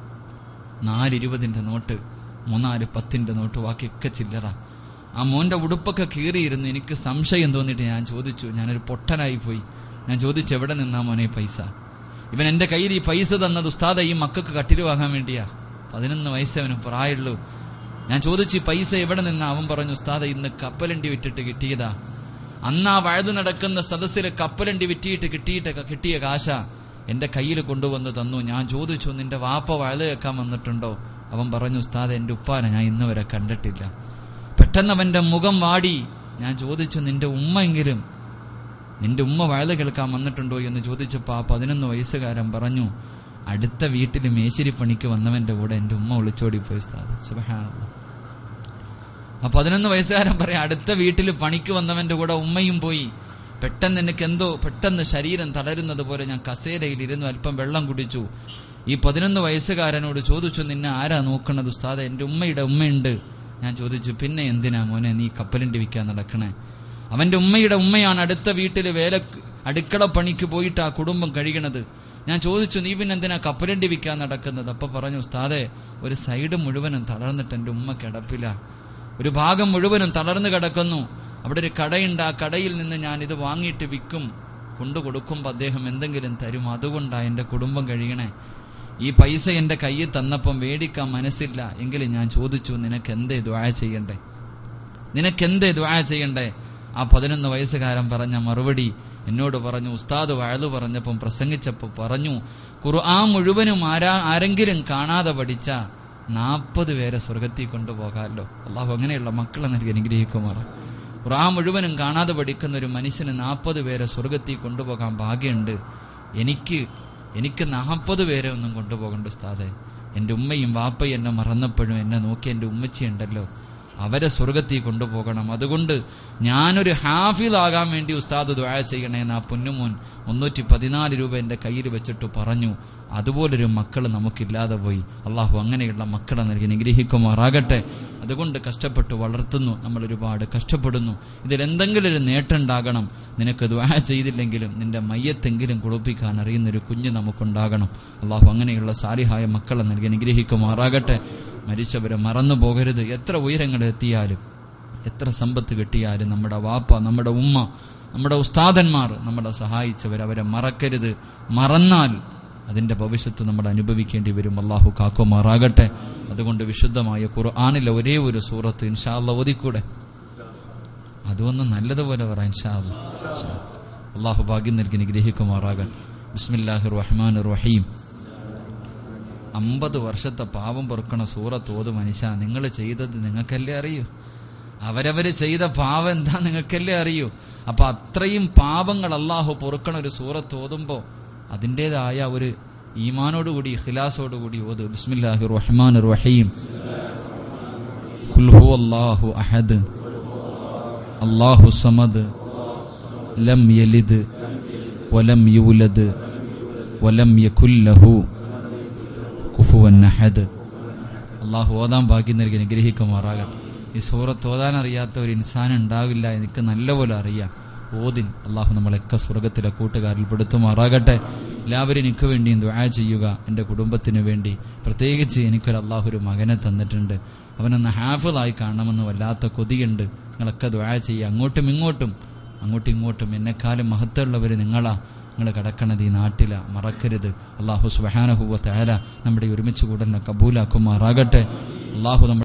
Speaker 2: നാലിരുപതിന്റെ നോട്ട് മൂന്നാല് പത്തിന്റെ നോട്ട് ബാക്കിയൊക്കെ ചില്ലറ ആ മോന്റെ ഉടുപ്പൊക്കെ കീറിയിരുന്നു എനിക്ക് സംശയം തോന്നിയിട്ട് ഞാൻ ചോദിച്ചു ഞാനൊരു പൊട്ടനായി പോയി ഞാൻ ചോദിച്ചു എവിടെ നിന്നാ മോനെ ഈ പൈസ ഇവൻ എന്റെ കയ്യിൽ ഈ പൈസ തന്നത് ഉസ്താദ ഈ മക്കൾക്ക് കട്ടില് വാങ്ങാൻ വേണ്ടിയാ പതിനൊന്ന് വയസ്സവന് പ്രായമുള്ളൂ ഞാൻ ചോദിച്ചു ഈ പൈസ എവിടെ നിന്നാ അവൻ പറഞ്ഞു ഉസ്താദ ഇന്ന് കപ്പലണ്ടി വിറ്റിട്ട് കിട്ടിയതാ അന്ന് ആ വഴുതു നടക്കുന്ന സദസ്സിൽ കപ്പലണ്ടി വിറ്റിയിട്ട് കിട്ടിയിട്ട് കിട്ടിയ കാശ എന്റെ കയ്യിൽ കൊണ്ടുവന്ന് തന്നു ഞാൻ ചോദിച്ചു നിന്റെ വാപ്പ വഴുതു കേൾക്കാൻ വന്നിട്ടുണ്ടോ അവൻ പറഞ്ഞു ഉസ്താദ എന്റെ ഉപ്പാനെ ഞാൻ ഇന്ന് വരെ കണ്ടിട്ടില്ല പെട്ടെന്ന് അവന്റെ മുഖം വാടി ഞാൻ ചോദിച്ചു നിന്റെ ഉമ്മെങ്കിലും നിന്റെ ഉമ്മ വഴുത കേൾക്കാൻ വന്നിട്ടുണ്ടോ എന്ന് ചോദിച്ചപ്പോ ആ പതിനൊന്ന് വയസ്സുകാരൻ പറഞ്ഞു അടുത്ത വീട്ടിൽ മേശിരി പണിക്ക് വന്നവന്റെ കൂടെ എന്റെ ഉമ്മ ഒളിച്ചോടി പോയി ഉസ്താദ് സുബ്ഹാനല്ലാഹ് ആ പതിനൊന്ന് വയസ്സുകാരൻ പറയാം അടുത്ത വീട്ടിൽ പണിക്ക് വന്നവന്റെ കൂടെ ഉമ്മയും പോയി പെട്ടെന്ന് എനിക്ക് എന്തോ പെട്ടെന്ന് ശരീരം തളരുന്നത് പോലെ ഞാൻ കസേരയിൽ ഇരുന്നു അല്പം വെള്ളം കുടിച്ചു ഈ പതിനൊന്ന് വയസ്സുകാരനോട് ചോദിച്ചു നിന്നെ ആരാ നോക്കണത് ഉസ്താദ് എന്റെ ഉമ്മയുടെ ഉമ്മയുണ്ട് ഞാൻ ചോദിച്ചു പിന്നെ എന്തിനാ മോനെ നീ കപ്പലിണ്ടി വിൽക്കാൻ നടക്കണേ അവന്റെ ഉമ്മയുടെ ഉമ്മയാണ് അടുത്ത വീട്ടില് വേല അടുക്കള പണിക്ക് പോയിട്ട് ആ കുടുംബം കഴിയണത് ഞാൻ ചോദിച്ചു നീ പിന്നെ എന്തിനാ കപ്പലണ്ടി വിൽക്കാൻ നടക്കുന്നത് അപ്പൊ പറഞ്ഞു ഉസ്താദെ ഒരു സൈഡ് മുഴുവനും തളർന്നിട്ട് എന്റെ ഉമ്മ കിടപ്പില്ല ഒരു ഭാഗം മുഴുവനും തളർന്നു കിടക്കുന്നു അവിടെ ഒരു കടയുണ്ട് ആ കടയിൽ നിന്ന് ഞാൻ ഇത് വാങ്ങിയിട്ട് വിൽക്കും കൊണ്ടു കൊടുക്കുമ്പോൾ അദ്ദേഹം എന്തെങ്കിലും തരും അതുകൊണ്ടാ എന്റെ കുടുംബം കഴിയണേ ഈ പൈസ എന്റെ കയ്യിൽ തന്നപ്പം മേടിക്കാൻ മനസ്സില്ല എങ്കിലും ഞാൻ ചോദിച്ചു നിനക്ക് എന്തേ ദ്വായ ചെയ്യണ്ടേ നിനക്ക് എന്തേ ദ്വായ ചെയ്യണ്ടേ ആ പതിനൊന്ന് വയസ്സുകാരൻ പറഞ്ഞ മറുപടി എന്നോട് പറഞ്ഞു ഉസ്താദ് വഴുതു പറഞ്ഞപ്പം പ്രസംഗിച്ചപ്പോൾ പറഞ്ഞു ഖുർആൻ മുഴുവനും ആരാ ആരെങ്കിലും കാണാതെ പഠിച്ച നാൽപ്പത് പേരെ സ്വർഗത്തിൽ കൊണ്ടുപോകാമല്ലോ അള്ളാഹു അങ്ങനെയുള്ള മക്കളെ നൽകി അനുഗ്രഹിക്കുമാറാം ഖുർആൻ മുഴുവനും കാണാതെ പഠിക്കുന്ന ഒരു മനുഷ്യന് നാൽപ്പത് പേരെ സ്വർഗത്തിൽ കൊണ്ടുപോകാൻ ഭാഗ്യമുണ്ട് എനിക്ക് എനിക്ക് നാൽപ്പത് പേരെ ഒന്നും കൊണ്ടുപോകണ്ട ഉസ്താദെ എന്റെ ഉമ്മയും വാപ്പയും എന്നെ മറന്നപ്പോഴും എന്നെ നോക്കി എന്റെ ഉമ്മച്ചിയുണ്ടല്ലോ അവരെ സ്വർഗത്തിൽ കൊണ്ടുപോകണം അതുകൊണ്ട് ഞാനൊരു ഹാഫിളാകാൻ വേണ്ടി ഉസ്താദ് ദ്വായ ചെയ്യണേന്ന് ആ പൊന്നുമോൻ മുന്നൂറ്റി പതിനാല് രൂപ എന്റെ കയ്യിൽ വെച്ചിട്ട് പറഞ്ഞു അതുപോലൊരു മക്കൾ നമുക്കില്ലാതെ പോയി അള്ളാഹു അങ്ങനെയുള്ള മക്കളെ നൽകി നിഗ്രഹിക്കുമാറാകട്ടെ അതുകൊണ്ട് കഷ്ടപ്പെട്ട് വളർത്തുന്നു നമ്മൾ ഒരുപാട് കഷ്ടപ്പെടുന്നു ഇതിൽ എന്തെങ്കിലും ഒരു നേട്ടം ഉണ്ടാകണം നിനക്ക് ദ്വായ ചെയ്തില്ലെങ്കിലും നിന്റെ മയ്യത്തെങ്കിലും കുളിപ്പിക്കാൻ അറിയുന്നൊരു കുഞ്ഞ് നമുക്കുണ്ടാകണം അള്ളാഹു അങ്ങനെയുള്ള സാരിഹായ മക്കളെ നൽകി നിഗ്രഹിക്കുമാറാകട്ടെ മരിച്ചവരെ മറന്നു പോകരുത് എത്ര ഉയരങ്ങൾ എത്തിയാലും എത്ര സമ്പത്ത് കിട്ടിയാലും നമ്മുടെ വാപ്പ നമ്മുടെ ഉമ്മ നമ്മുടെ ഉസ്താദന്മാർ നമ്മളെ സഹായിച്ചവർ അവരെ മറക്കരുത് മറന്നാൽ അതിന്റെ ഭവിഷ്യത്ത് നമ്മൾ അനുഭവിക്കേണ്ടി വരും അള്ളാഹു കാക്കുമാറാകട്ടെ അതുകൊണ്ട് വിശുദ്ധമായ ഖുർആാനിലെ ഒരേ ഒരു സൂറത്ത് ഇൻഷാല്ല ഓതിക്കൂടെ അതൊന്നും നല്ലതുപോലെ പറ ഇൻഷാല്ല അള്ളാഹു ഭാഗ്യം നൽകി നിഗ്രഹിക്കുമാറാകട്ടെ ബിസ്മില്ലാഹിർ റഹ്മാൻ റഹീം അമ്പത് വർഷത്തെ പാവം പൊറുക്കണ സൂറത്ത് ഓത് മനുഷ്യ നിങ്ങൾ ചെയ്തത് നിങ്ങൾക്കല്ലേ അറിയൂ അവരവര് ചെയ്ത പാവം എന്താ നിങ്ങൾക്കല്ലേ അറിയൂ അപ്പൊ അത്രയും പാപങ്ങൾ അള്ളാഹു പൊറുക്കണ ഒരു സൂറത്ത് ഓതുമ്പോ അതിൻ്റെതായ ഒരു ഈമാനോടുകൂടി ഇഖ്ലാസോടുകൂടി ഓത് ബിസ്മില്ലാഹി റഹ്മാൻ റഹീം ഖുൽ ഹുവല്ലാഹു അഹദ് അല്ലാഹു സമദ് ലം യലിദ് വലം യൂലദ് വലം യകുല്ലഹു കുഫുവൻ അഹദ് അള്ളാഹു ഓതാൻ ഭാഗ്യം നൽകി അനുഗ്രഹിക്കുമാറാകട്ടെ ഈ സൂറത്ത് ഓതാൻ അറിയാത്ത ഒരു ഇൻസാൻ ഉണ്ടാവില്ല എനിക്ക് നല്ലപോലെ അറിയാം ഓതിൻ അള്ളാഹു നമ്മളൊക്കെ സ്വർഗത്തിലെ കൂട്ടുകാരിൽ പെടുത്തുമാറാകട്ടെ എല്ലാവരും എനിക്ക് വേണ്ടിയും ദുആ ചെയ്യുക എൻ്റെ കുടുംബത്തിന് വേണ്ടി പ്രത്യേകിച്ച് എനിക്കൊരു അള്ളാഹു ഒരു മകനെ തന്നിട്ടുണ്ട് അവനൊന്ന് ഹാഫിളായി കാണണമെന്ന് വല്ലാത്ത കൊതിയുണ്ട് നിങ്ങളൊക്കെ ദുആ ചെയ്യുക അങ്ങോട്ടും ഇങ്ങോട്ടും അങ്ങോട്ടും ഇങ്ങോട്ടും എന്നെക്കാളും മഹത്തുള്ളവർ നിങ്ങളാ നിങ്ങൾ കിടക്കണത് ഈ നാട്ടില മറക്കരുത് അള്ളാഹു സുബഹാനഹുവ തയാല നമ്മുടെ ഈ ഒരുമിച്ച് കൂടലിനെ കബൂലാക്കുമാറാകട്ടെ അള്ളാഹു നമ്മുടെ